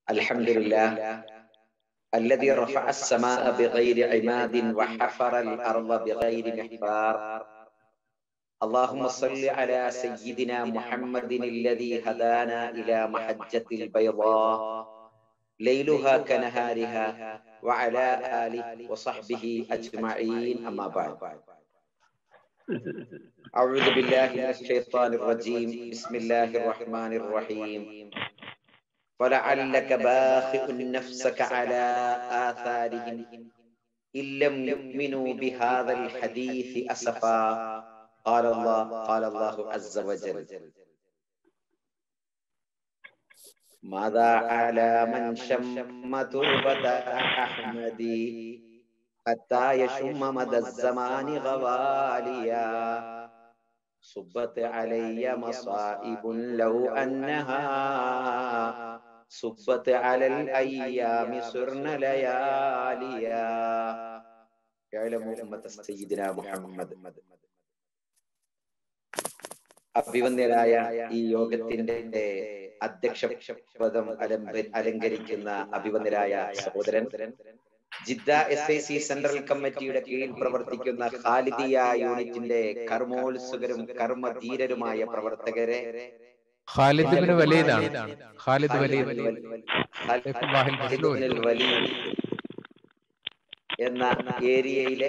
الحمد لله الذي رفع السماء بغير عماد وحفر الأرض بغير محبار اللهم صل على سيدنا محمد الذي هدانا إلى محجة البيضاء ليلها كنهارها وعلى آله وصحبه أجمعين أما بعد أعوذ بالله من الشيطان الرجيم بسم الله الرحمن الرحيم فلعلك باخع نفسك على آثارهم إن لم يؤمنوا بهذا الحديث أسفا قال الله قال الله عز وجل ماذا على من شم تربة أحمد حتى يشم مدى الزمان غواليا صبت علي مصائب لو أنها صبت على الأيام سرن لياليا يعلم أمة سيدنا محمد അഭിവന്ദ്യരായ ഈ യോഗത്തിന്റെ അധ്യക്ഷ പദം അലങ്കരിക്കുന്ന അഭിവന്ദ്യരായ സഹോദരൻ Jeddah S I C central കമ്മിറ്റിയുടെ കീഴിൽ പ്രവർത്തിക്കുന്ന ഖാലിദിയ യൂണിറ്റിന്റെ കർമ്മോത്സുകരും കർമ്മധീരരുമായ പ്രവർത്തകരെ ഖാലിദ് ബിൻ വലീദാണ് ഖാലിദ് വലീദ് ഖാലിദ് വലീദ് എന്ന ഏരിയയിലെ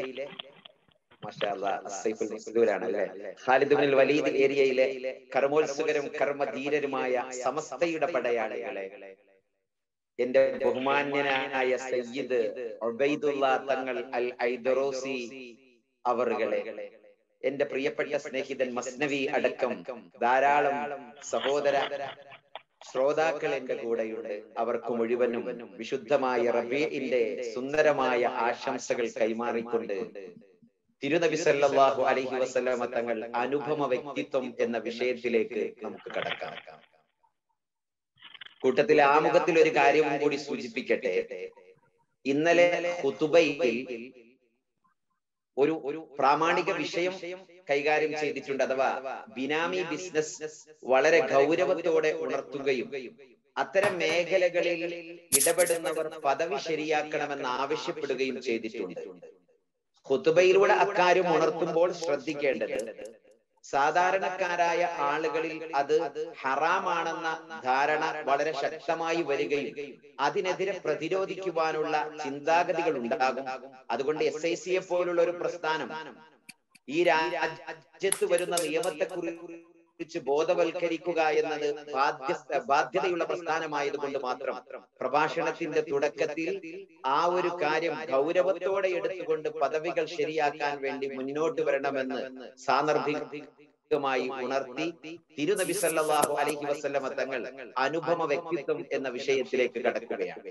അല്ലേ ഖാലിദ് ബിൻ വലീദ് ഏരിയയിലെ കർമ്മോത്സുകരും കർമ്മധീരരുമായ സമസ്തയുടെ പടയാളികളെ എന്റെ ബഹുമാന്യനായ സയ്യിദ് ഉബൈദുള്ള തങ്ങൾ അൽ ഐദറോസി അവറുകളെ എന്റെ പ്രിയപ്പെട്ട സ്നേഹിതൻ മസ്നവി അടക്കം ധാരാളം സഹോദര ശ്രോതാക്കൾ എന്റെ കൂടെയുണ്ട് അവർക്ക് മുഴുവനും വിശുദ്ധമായ റബീഇന്റെ സുന്ദരമായ ആശംസകൾ കൈമാറിക്കൊണ്ട് തിരുനബി സല്ലല്ലാഹു അലൈഹി വസല്ലമ തങ്ങൾ അനുപമ വ്യക്തിത്വം എന്ന വിഷയത്തിലേക്ക് നമുക്ക് കടക്കാം കൂട്ടത്തിലെ ആമുഖത്തിൽ ഒരു കാര്യം കൂടി സൂചിപ്പിക്കട്ടെ ഇന്നലെ ഹുതുബയിൽ ഒരു ഒരു പ്രാമാണിക വിഷയം കൈകാര്യം ചെയ്തിട്ടുണ്ട് അഥവാ ബിനാമി ബിസിനസ് വളരെ ഗൗരവത്തോടെ ഉണർത്തുകയും അത്തരം മേഖലകളിൽ ഇടപെടുന്നവർ പദവി ശരിയാക്കണമെന്ന് ആവശ്യപ്പെടുകയും ചെയ്തിട്ടുണ്ട് ഹുതുബയിലൂടെ അക്കാര്യം ഉണർത്തുമ്പോൾ ശ്രദ്ധിക്കേണ്ടത് സാധാരണക്കാരായ ആളുകളിൽ അത് ഹറാമാണെന്ന ധാരണ വളരെ ശക്തമായി വരികയും അതിനെതിരെ പ്രതിരോധിക്കുവാനുള്ള ചിന്താഗതികൾ ഉണ്ടാകും അതുകൊണ്ട് എസ് ഐ സിയെ പോലുള്ള ഒരു പ്രസ്ഥാനം ഈ രാജ്യത്ത് വരുന്ന നിയമത്തെ കുറിച്ച് ബോധവൽക്കരിക്കുക എന്നത് ബാധ്യ ബാധ്യതയുള്ള പ്രസ്ഥാനമായതുകൊണ്ട് മാത്രം പ്രഭാഷണത്തിന്റെ തുടക്കത്തിൽ ആ ഒരു കാര്യം ഗൗരവത്തോടെ എടുത്തുകൊണ്ട് പദവികൾ ശരിയാക്കാൻ വേണ്ടി മുന്നോട്ട് വരണമെന്ന് സാന്ദർഭികമായി ഉണർത്തി തിരുനബി സല്ലല്ലാഹു അലൈഹി വസല്ലമ തങ്ങൾ അനുപമ വ്യക്തിത്വം എന്ന വിഷയത്തിലേക്ക് കടക്കുകയാണ്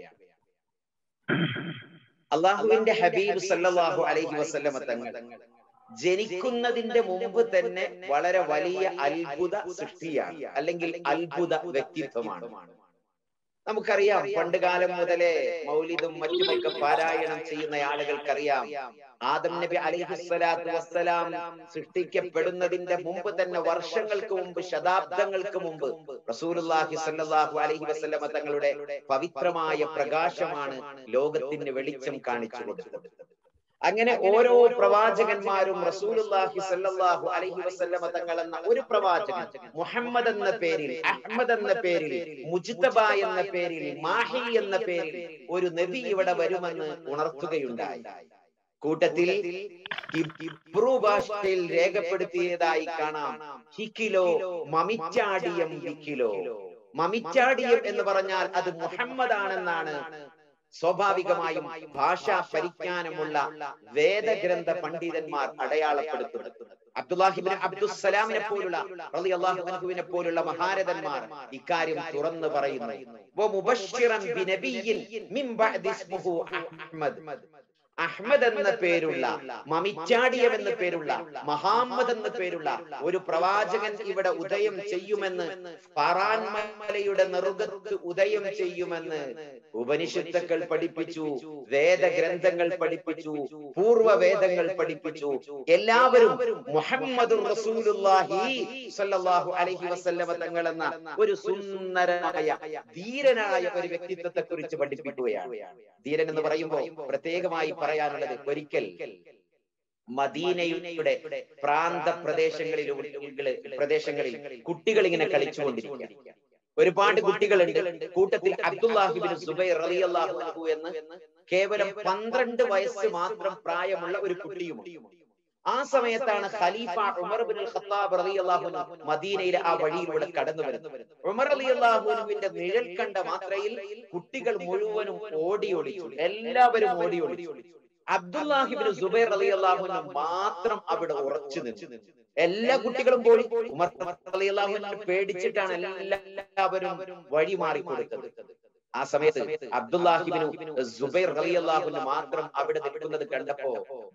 അള്ളാഹുവിന്റെ ഹബീബ് സല്ലല്ലാഹു അലൈഹി വസല്ലമ തങ്ങൾ ജനിക്കുന്നതിന്റെ മുമ്പ് തന്നെ വളരെ വലിയ അത്ഭുത സൃഷ്ടിയാണ് അല്ലെങ്കിൽ അത്ഭുത വ്യക്തിത്വമാണ് നമുക്കറിയാം പണ്ട് കാലം മുതലേ മൗലിദും മറ്റുമൊക്കെ പാരായണം ചെയ്യുന്ന ആളുകൾക്കറിയാം ആദം നബി അലിഹിസ്വലാത്തു വസ്സലാം സൃഷ്ടിക്കപ്പെടുന്നതിന്റെ മുമ്പ് തന്നെ വർഷങ്ങൾക്ക് മുമ്പ് ശതാബ്ദങ്ങൾക്ക് മുമ്പ് റസൂലുള്ളാഹി സ്വല്ലല്ലാഹു അലൈഹി വസല്ലമ തങ്ങളുടെ പവിത്രമായ പ്രകാശമാണ് ലോകത്തിന് വെളിച്ചം കാണിച്ചു കൊടുത്തത് അങ്ങനെ ഓരോ പ്രവാചകന്മാരും റസൂലുള്ളാഹി സല്ലല്ലാഹു അലൈഹി വസല്ലമ തങ്ങൾ എന്ന ഒരു പ്രവാചകൻ മുഹമ്മദ് എന്ന പേരിൽ അഹ്മദ് എന്ന പേരിൽ മുജ്തബ എന്ന പേരിൽ മാഹി എന്ന പേരിൽ ഒരു നബി ഇവിടെ വരുമെന്ന് ഉണർത്തുകയുണ്ടായി കൂട്ടത്തിൽ ഹിബ്രു ഭാഷയിൽ രേഖപ്പെടുത്തിയതായി കാണാം ഹിക്കിലോ മമിച്ചാടിയം ഹിക്കിലോ മമിച്ചാടിയം എന്ന് പറഞ്ഞാൽ അത് മുഹമ്മദ് ആണെന്നാണ് സ്വാഭാവികമായും ഭാഷാ പരിജ്ഞാനമുള്ള വേദഗ്രന്ഥ പണ്ഡിതന്മാർ അടയാളപ്പെടുത്തുന്നത് അബ്ദുല്ലാഹിബിൻ അബ്ദുസലാമിനെ പോലുള്ള റളിയല്ലാഹുവിനെ പോലുള്ള മഹാരഥന്മാർ ഇക്കാര്യം തുറന്നു പറയുന്നു അഹ്മദ് എന്ന പേരുള്ള മമിച്ചാടിയം എന്ന പേരുള്ള മഹാമ്മദ് എന്ന പേരുള്ള ഒരു പ്രവാചകൻ ഇവിടെ ഉദയം ചെയ്യുമെന്ന് ഫറാൻ മലയുടെ നെറുകത്ത് ഉദയം ചെയ്യുമെന്ന് ഉപനിഷത്തുക്കൾ പഠിപ്പിച്ചു വേദഗ്രന്ഥങ്ങൾ പഠിപ്പിച്ചു പൂർവ്വ വേദങ്ങൾ പഠിപ്പിച്ചു എല്ലാവരും മുഹമ്മദ് റസൂലുള്ളാഹി സ്വല്ലല്ലാഹു അലൈഹി വസല്ലമ തങ്ങൾ എന്ന ഒരു സുന്ദരമായ ധീരനായ ഒരു വ്യക്തിത്വത്തെ കുറിച്ച് പഠിപ്പിക്കുകയാണ് ധീരൻ എന്ന് പറയുമ്പോൾ പ്രത്യേകമായി പറയാനുള്ളത് ഒരിക്കൽ മദീനയുടെ പ്രാന്ത പ്രദേശങ്ങളിൽ പ്രദേശങ്ങളിൽ കുട്ടികൾ ഇങ്ങനെ കളിച്ചുകൊണ്ടിരിക്കുക ഒരുപാട് കുട്ടികളുണ്ട് കൂട്ടത്തിൽ അബ്ദുല്ലാഹിബിൻ സുബൈർ റളിയല്ലാഹു അൻഹു എന്ന് കേവലം പന്ത്രണ്ട് വയസ്സ് മാത്രം പ്രായമുള്ള ഒരു കുട്ടിയുമുണ്ട് ആ സമയത്താണ് ഖലീഫ ഉമർ ബിൻ ഖത്താബ് റളിയല്ലാഹു അൻഹു മദീനയിലെ ആ വഴിയിലൂടെ കടന്നു വരുന്നത് ഉമർ റളിയല്ലാഹു അൻഹുവിന്റെ നിഴൽ കണ്ട മാത്രയിൽ കുട്ടികൾ മുഴുവനും ഓടി ഒളിച്ചു എല്ലാവരും ഓടി ഒളിച്ചു അബ്ദുല്ലാഹിബിൻ സുബൈർ റളിയല്ലാഹു അൻഹു മാത്രം അവിടെ ഉറച്ചു നിന്നു എല്ലാ കുട്ടികളും പോയി ഉമർ റളിയല്ലാഹു അൻഹു പേടിച്ചിട്ടാണ് എല്ലാവരും വഴി മാറി കൊടുത്തത് ആ സമയത്ത് അബ്ദുല്ലാഹിബിൻ സുബൈർ റളിയല്ലാഹു അൻഹു മാത്രം അവിടെ നിൽക്കുന്നത് കണ്ടപ്പോ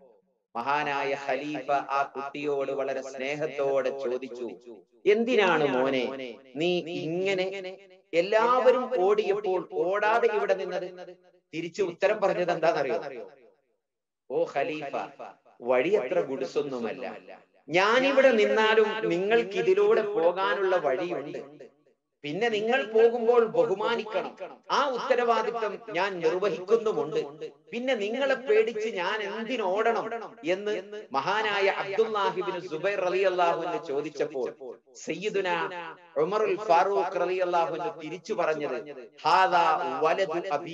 മഹാനായ ഖലീഫ ആ കുട്ടിയോട് വളരെ സ്നേഹത്തോടെ ചോദിച്ചു എന്തിനാണ് മോനെ നീ ഇങ്ങനെ എല്ലാവരും ഓടിയപ്പോൾ ഓടാതെ ഇവിടെ നിന്നത് തിരിച്ചു ഉത്തരം പറഞ്ഞത് എന്താണെന്നറിയോ ഓ ഖലീഫ വഴി അത്ര ഗുഡ്സൊന്നുമല്ല ഞാനിവിടെ നിന്നാലും നിങ്ങൾക്ക് ഇതിലൂടെ പോകാനുള്ള വഴിയുണ്ട് പിന്നെ നിങ്ങൾ പോകുമ്പോൾ ബഹുമാനിക്കണം ആ ഉത്തരവാദിത്തം ഞാൻ നിർവഹിക്കുന്നുമുണ്ട് പിന്നെ നിങ്ങളെ പേടിച്ച് ഞാൻ എന്തിനോടണം എന്ന് മഹാനായ അബ്ദുല്ലാഹിബിന് സുബൈർ അലി അള്ളാഹുവിന് ചോദിച്ചപ്പോൾ സയ്യിദുന ഉമറുൽ ഫാറൂഖ് അലി അള്ളാഹുവിന് തിരിച്ചു പറഞ്ഞത് ഹാദാ വലതു അബീ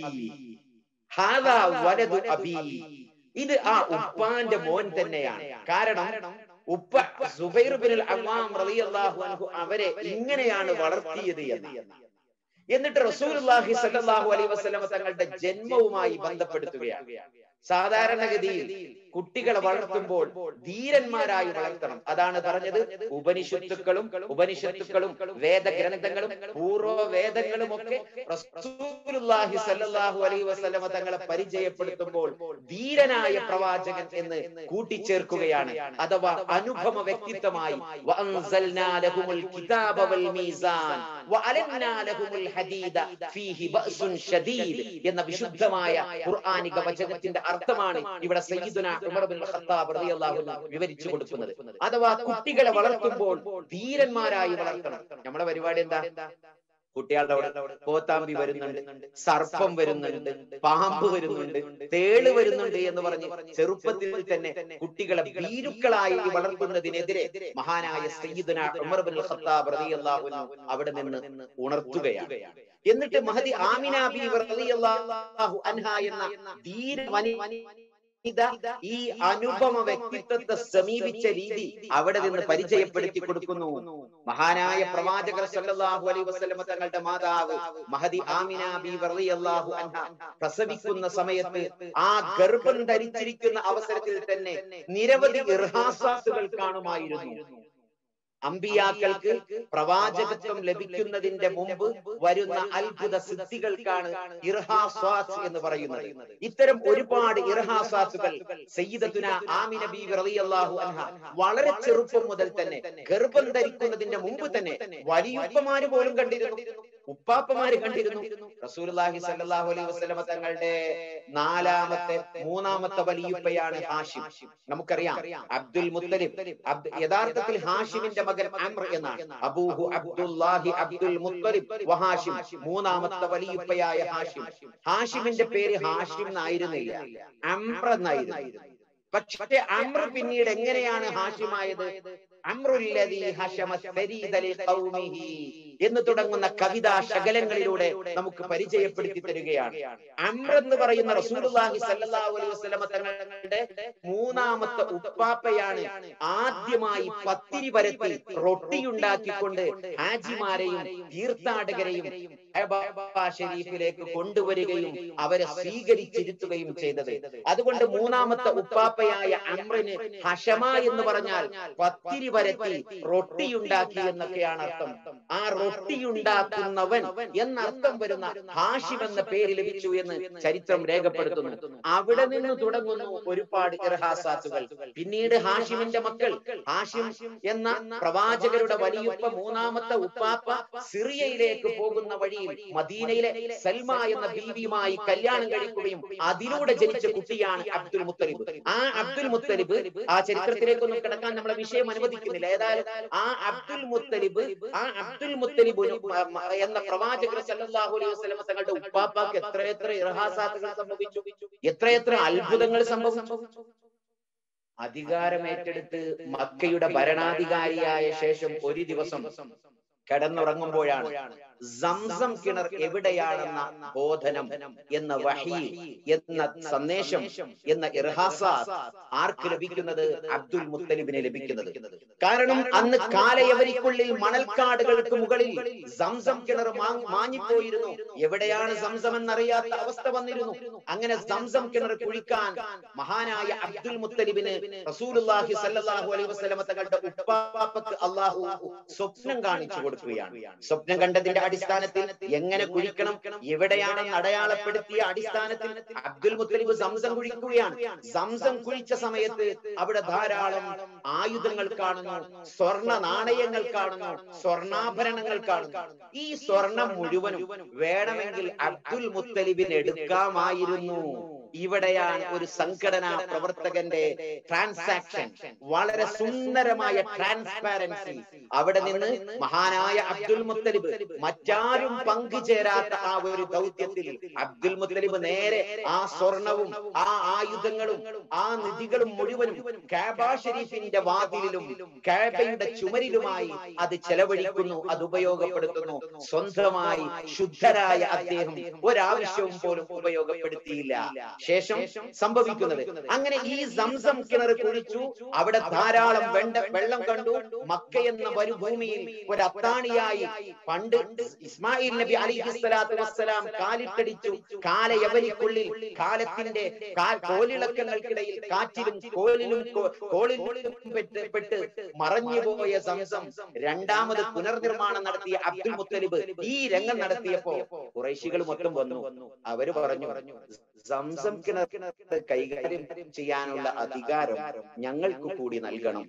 ഹാദാ വലതു അബീ ഇത് ആ ഉപ്പാന്റെ മോൻ തന്നെയാണ് കാരണം ഉപ്പ സുബൈർ ബിൻ അമ്മാം റളിയല്ലാഹു അൻഹു അവരെ ഇങ്ങനെയാണ് വളർത്തിയത് എന്ന് എന്നിട്ട് റസൂലുള്ളാഹി സ്വല്ലല്ലാഹു അലൈഹി വസല്ലം തങ്ങളുടെ ജന്മവുമായി ബന്ധപ്പെടുത്തുകയാണ് സാധാരണഗതിയിൽ കുട്ടികളെ വളർത്തുമ്പോൾ ധീരന്മാരായി വളർത്തണം അതാണ് പറഞ്ഞത് ഉപനിഷത്തുക്കളും ഉപനിഷത്തുക്കളും വേദഗ്രന്ഥങ്ങളും പൂർവ്വ വേദങ്ങളും ഒക്കെ റസൂലുള്ളാഹി സ്വല്ലല്ലാഹു അലൈഹി വസല്ലമ തങ്ങളെ പരിചയപ്പെടുത്തുമ്പോൾ ധീരനായ പ്രവാചകൻ എന്ന് കൂട്ടിച്ചേർക്കുകയാണ് അഥവാ അനുഭവ വ്യക്തിത്വമായി വഅൻസൽനാ ലഹുമുൽ കിതാബ വൽ മീസാൻ വഅലന്നാ ലഹുമുൽ ഹദീദ ഫീഹി ബഅസുൻ ഷദീദ് എന്ന വിശുദ്ധമായ ഖുർആനിക വചനത്തിന്റെ അർത്ഥമാണ് ഇവിടെ സയ്യിദുന ഉമർ ബിൻ ഖത്താബ് റളിയല്ലാഹു അൻഹു വിവരിച്ചു കൊടുക്കുന്നത് അഥവാ കുട്ടികളെ വളർത്തുമ്പോൾ ധീരന്മാരായി വളർത്തണം നമ്മുടെ പരിപാടി എന്താ കുട്ടികളുടെ അവിടെ കോത്താമ്പി വരുന്നുണ്ട് സർപ്പം വരുന്നുണ്ട് പാമ്പ് വരുന്നുണ്ട് തേള് വരുന്നുണ്ട് എന്ന് പറഞ്ഞ് ചെറുപ്പത്തിൽ തന്നെ കുട്ടികളെ ഭീരുക്കളായി വളർത്തുന്നതിനെതിരെ മഹാനായ സയ്യിദുന ഉമർ ബിൻ ഖത്താബ് റളിയല്ലാഹു അൻഹു അവിടെ നിന്ന് ഉണർത്തുകയാണ് എന്നിട്ട് മഹദി ആമിന ബി റളിയല്ലാഹു അൻഹ എന്ന ധീര വനിത ഈ അനുപമ വ്യക്തിത്വത്തെ സമീപിച്ച രീതി അവിടെ നിന്ന് പരിചയപ്പെടുത്തി കൊടുക്കുന്നു മഹാനായ പ്രവാചകർ സല്ലല്ലാഹു അലൈഹി വസല്ലമ തങ്ങളുടെ മാതാവ് മഹദി ആമിന ബി റളിയല്ലാഹു അൻഹ പ്രസവിക്കുന്ന സമയത്ത് ആ ഗർഭം ധരിച്ചിരിക്കുന്ന അവസരത്തിൽ തന്നെ നിരവധി ഇർഹാസാത്തുകൾ കാണുമായിരുന്നു അമ്പിയാക്കൾക്ക് പ്രവാചകത്വം ലഭിക്കുന്നതിന്റെ മുമ്പ് വരുന്ന അത്ഭുത സിദ്ധികൾക്കാണ് ഇർഹാസ്വാസ് എന്ന് പറയുന്നത് ഇത്തരം ഒരുപാട് ഇർഹാസാത്തുകൾ സയ്യിദത്തുന ആമിന ബീവി റളിയല്ലാഹു അൻഹ വളരെ ചെറുപ്പം മുതൽ തന്നെ ഗർഭം ധരിക്കുന്നതിന്റെ മുമ്പ് തന്നെ വലിയുപ്പമാര് പോലും കണ്ടിരുന്നു ഉപ്പാപ്പമാര് കണ്ടിരുന്നു റസൂലുള്ളാഹി സ്വല്ലല്ലാഹു അലൈഹി വസല്ലമ തങ്ങളുടെ നാലാമത്തെ മൂന്നാമത്തെ വലിയുപ്പയാണ് ഹാഷിം നമുക്കറിയാം അബ്ദുൽ മുത്തലിബ് യഥാർത്ഥത്തിൽ ഹാഷിമിന്റെ മകൻ അംർ എന്നാണ് അബൂഹു അബ്ദുല്ലാഹി അബ്ദുൽ മുത്തലിബ് വഹാഷിം മൂന്നാമത്തെ വലിയുപ്പയായ ഹാഷിം ഹാഷിമിന്റെ പേര് ഹാഷിം എന്നായിരുന്നില്ല അംർ എന്നായിരുന്നു പക്ഷേ അമ്ര പിന്നീട് എങ്ങനെയാണ് ഹാഷിമായത് അമ്രുല്ലദീ ഹശമ സരീദ ലിഖൗമിഹി എന്ന് തുടങ്ങുന്ന കവിതാ ശകലങ്ങളിലൂടെ നമുക്ക് പരിചയപ്പെടുത്തി തരികയാണ് അമ്ര എന്ന് പറയുന്ന റസൂലുള്ളാഹി സല്ലല്ലാഹു അലൈഹി വസല്ലമ തങ്ങളുടെ മൂന്നാമത്തെ ഉപ്പാപ്പയാണ് ആദ്യമായി പത്തിരി പരത്തി റൊട്ടിയുണ്ടാക്കിക്കൊണ്ട് ഹാജിമാരെയും തീർത്ഥാടകരെയും കഅബ ഷരീഫിലേക്ക് കൊണ്ടുവരികയും അവരെ സ്വീകരിച്ചിരുത്തുകയും ചെയ്തത് അതുകൊണ്ട് മൂന്നാമത്തെ ഉപ്പാപ്പയായ അമ്രന് ഹഷമ എന്ന് പറഞ്ഞാൽ പത്തിരി വരത്തി റൊട്ടിയുണ്ടാക്കി എന്നൊക്കെയാണ് അർത്ഥം ആ റൊട്ടിയുണ്ടാക്കുന്നവൻ എന്നർത്ഥം വരുന്ന ഹാഷിം എന്ന പേര് ലഭിച്ചു എന്ന് ചരിത്രം രേഖപ്പെടുത്തുന്നു അവിടെ നിന്ന് തുടങ്ങുന്നു ഒരുപാട് ഇർഹാസാത്തുകൾ പിന്നീട് ഹാഷിമിന്റെ മക്കൾ ഹാഷിം എന്ന പ്രവാചകരുടെ വലിയുപ്പ മൂന്നാമത്തെ ഉപ്പാപ്പ സിറിയയിലേക്ക് പോകുന്ന വഴിയിൽ മദീനയിലെ സൽമ എന്ന ബീവിയുമായി കല്യാണം കഴിക്കുകയും അതിലൂടെ ജനിച്ച കുട്ടിയാണ് അബ്ദുൽ മുത്തലിബ് ആ അബ്ദുൽ മുത്തലിബ് ആ ചരിത്രത്തിലേക്കൊന്നും കിടക്കാൻ നമ്മളെ വിഷയം അനുവദിക്കുന്നില്ല ഏതായാലും ആ അബ്ദുൽ മുത്തലിബ് ആ അബ്ദുൽ മുത്തലിബിന് എന്ന പ്രവാചകർ സല്ലല്ലാഹു അലൈഹി വസല്ലമ തങ്ങളുടെ ഉപ്പാപ്പാക്ക് എത്രയെത്ര ഇർഹാസാത്തുകൾ സംഭവിച്ചു എത്രയെത്ര അത്ഭുതങ്ങൾ സംഭവിച്ചു അധികാരം ഏറ്റെടുത്ത് മക്കയുടെ ഭരണാധികാരിയായ ശേഷം ഒരു ദിവസം കിടന്നുറങ്ങുമ്പോഴാണ് സംസം കിണർ എവിടെയാണെന്ന ബോധനം എന്ന വഹി എന്ന സന്ദേശം എന്ന ഇർഹാസാത്ത് ആർക്ക് ലഭിക്കുന്നത് അബ്ദുൽ മുത്തലിബിന് ലഭിക്കുന്നത് കാരണം അന്ന് കാലയവരിക്കുള്ളിൽ മണൽക്കാടുകൾക്ക് മുകളിൽ സംസം കിണർ മാഞ്ഞിപ്പോയിരുന്നു എവിടെയാണ് സംസം എന്നറിയാത്ത അവസ്ഥ വന്നിരുന്നു അങ്ങനെ സംസം കിണർ കുഴിക്കാൻ മഹാനായ അബ്ദുൽ മുത്തലിബിന് റസൂലുള്ളാഹി സല്ലല്ലാഹു അലൈഹി വസല്ലമ തങ്ങളുടെ ഉപ്പാപ്പക്ക് അള്ളാഹു സ്വപ്നം കാണിച്ചു കൊടുക്കുകയാണ് സ്വപ്നം കണ്ടതിന്റെ അടിസ്ഥാനത്തിൽ എങ്ങനെ കുഴിക്കണം എവിടെയാണെന്ന് അടയാളപ്പെടുത്തിയ അടിസ്ഥാനത്തിൽ അബ്ദുൽ മുത്തലിബ് സംസം കുഴിക്കുകയാണ് സംസം കുഴിച്ച സമയത്ത് അവിടെ ധാരാളം ആയുധങ്ങൾ കാണുന്നു സ്വർണ നാണയങ്ങൾ കാണുന്നു സ്വർണാഭരണങ്ങൾ കാണുന്നു ഈ സ്വർണം മുഴുവനും വേണമെങ്കിൽ അബ്ദുൽ മുത്തലിബിന് എടുക്കാമായിരുന്നു ഇവിടെയാണ് ഒരു സംഘടനാ പ്രവർത്തകന്റെ ട്രാൻസാക്ഷൻ വളരെ സുന്ദരമായ ട്രാൻസ്പാരൻസി അവിടെ നിന്ന് മഹാനായ അബ്ദുൽ മുത്തലിബ് മറ്റാരും പങ്കുചേരാത്ത ആ ഒരു ദൗത്യത്തിൽ അബ്ദുൽ മുത്തലിബ് നേരെ ആ സ്വർണവും ആ ആയുധങ്ങളും ആ നിധികളും മുഴുവനും കാബ ഷരീഫിന്റെ വാതിലിലും കാബയുടെ ചുമരിലുമായി അത് ചെലവഴിക്കുന്നു അത് ഉപയോഗപ്പെടുത്തുന്നു സ്വന്തമായി ശുദ്ധരായ അദ്ദേഹം ഒരാവശ്യവും പോലും ഉപയോഗപ്പെടുത്തിയില്ല ശേഷം സംഭവിക്കുന്നത് അങ്ങനെ ഈ സംസം കിണർ കുഴിച്ചു അവിടെ ധാരാളം വെണ്ട വെള്ളം കണ്ടു മക്ക എന്ന മരുഭൂമിയിൽ ഒരു അത്താണിയായി പണ്ട് ഇസ്മായിൽ നബി അലിഹി സ്വലാത്തു വസ്സലാം കാലിട്ടടിച്ചു കാലയവനിക്കുള്ളിൽ കാലത്തിന്റെ കോലിളക്കങ്ങൾക്കിടയിൽ കാറ്റിലും കോലിലും കോളിലും പെട്ട് പെട്ട് മറഞ്ഞുപോയ സംസം രണ്ടാമത് പുനർനിർമ്മാണം നടത്തിയ അബ്ദുൽ മുത്തലിബ് ഈ രംഗം നടത്തിയപ്പോ കുറേശികൾ മൊത്തം വന്നു അവര് പറഞ്ഞു സംസം കിണർ കൈകാര്യം ചെയ്യാനുള്ള അധികാരം ഞങ്ങൾക്ക് കൂടി നൽകണം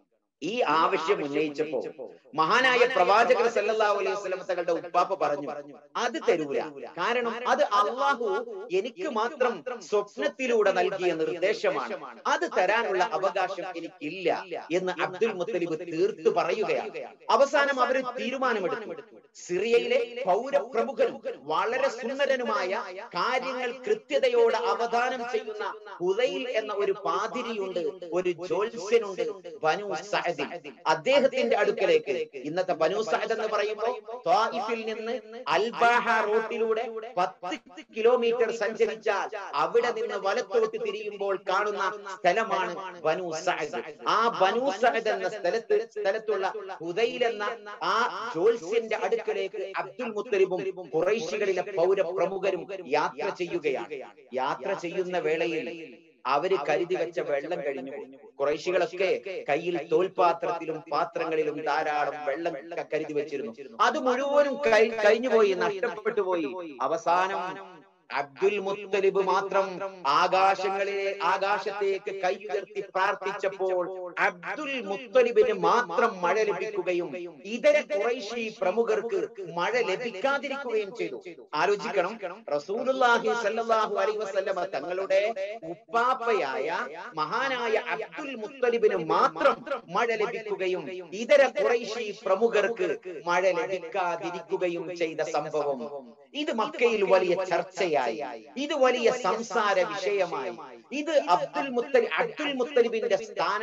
ഈ ആവശ്യം ഉന്നയിച്ചപ്പോ മഹാനായ പ്രവാചകർ സല്ലല്ലാഹു അലൈഹി വസല്ലം തങ്ങളുടെ ഉപ്പാപ്പ പറഞ്ഞു അത് തരൂല കാരണം അത് അള്ളാഹു എനിക്ക് മാത്രം സ്വപ്നത്തിലൂടെ നൽകിയ നിർദ്ദേശമാണ് അത് തരാനുള്ള അവകാശം എനിക്കില്ല എന്ന് അബ്ദുൽ മുത്തലിബ് തീർത്തു പറയുകയാണ് അവസാനം അവർ തീരുമാനമെടുത്തു സിറിയയിലെ പൗരപ്രമുഖനും വളരെ സുന്ദരനുമായ കാര്യങ്ങൾ കൃത്യതയോടെ അവധാനം ചെയ്യുന്ന ഹുദൈൽ എന്ന ഒരു പാതിരിയുണ്ട് ഒരു ജോത്സ്യനുണ്ട് ബനു സഅദ് അദ്ദേഹത്തിന്റെ അടുക്കലേക്ക് ഇന്നത്തെ ബനു സഅദ് എന്ന് പറയുമ്പോൾ ത്വായിഫിൽ നിന്ന് അൽബാഹ റോട്ടിലൂടെ പത്ത് കിലോമീറ്റർ സഞ്ചരിച്ചാൽ അവിടെ നിന്ന് വലത്തോട്ട് തിരിയുമ്പോൾ കാണുന്ന സ്ഥലമാണ് ബനു സഅദ് ആ ബനു സഅദ് എന്ന സ്ഥലത്ത് സ്ഥലത്തുള്ള ഹുദൈൽ എന്ന ആ ജോത്സ്യന്റെ അടുക്കലേക്ക് അബ്ദുൽ മുത്തലിബും കുറൈശികളിലെ പൗരപ്രമുഖരും യാത്ര ചെയ്യുകയാണ് യാത്ര ചെയ്യുന്ന വേളയിൽ അവര് കരുതി വെച്ച വെള്ളം കഴിഞ്ഞു കുറേശികളൊക്കെ കയ്യിൽ തോൽപാത്രത്തിലും പാത്രങ്ങളിലും ധാരാളം വെള്ളം കരുതി വെച്ചിരുന്നു അത് മുഴുവനും കഴിഞ്ഞുപോയി നഷ്ടപ്പെട്ടു പോയി അവസാനം അബ്ദുൽ മുത്തലിബ് മാത്രം ആകാശങ്ങളിലെ ആകാശത്തേക്ക് കൈയുയർത്തി പ്രാർത്ഥിച്ചപ്പോൾ അബ്ദുൽ മുത്തലിബിന് മാത്രം മഴ ലഭിക്കുകയും ഇതര കുറൈശി പ്രമുഖർക്ക് മഴ ലഭിക്കാതിരിക്കുകയും ചെയ്തു ആലോചിക്കണം റസൂലുള്ളാഹി സല്ലല്ലാഹു അലൈഹി വസല്ലമ തങ്ങളുടെ ഉപ്പാപ്പയായ മഹാനായ അബ്ദുൽ മുത്തലിബിന് മാത്രം മഴ ലഭിക്കുകയും ഇതര കുറൈശി പ്രമുഖർക്ക് മഴ ലഭിക്കാതിരിക്കുകയും ചെയ്ത സംഭവം ഇത് മക്കയിൽ വലിയ ചർച്ചയായി ഇത് വലിയ സംസാര വിഷയമായി ഇത് അബ്ദുൽ മുത്തലി അബ്ദുൽ മുത്തലിബിന്റെ സ്ഥാനം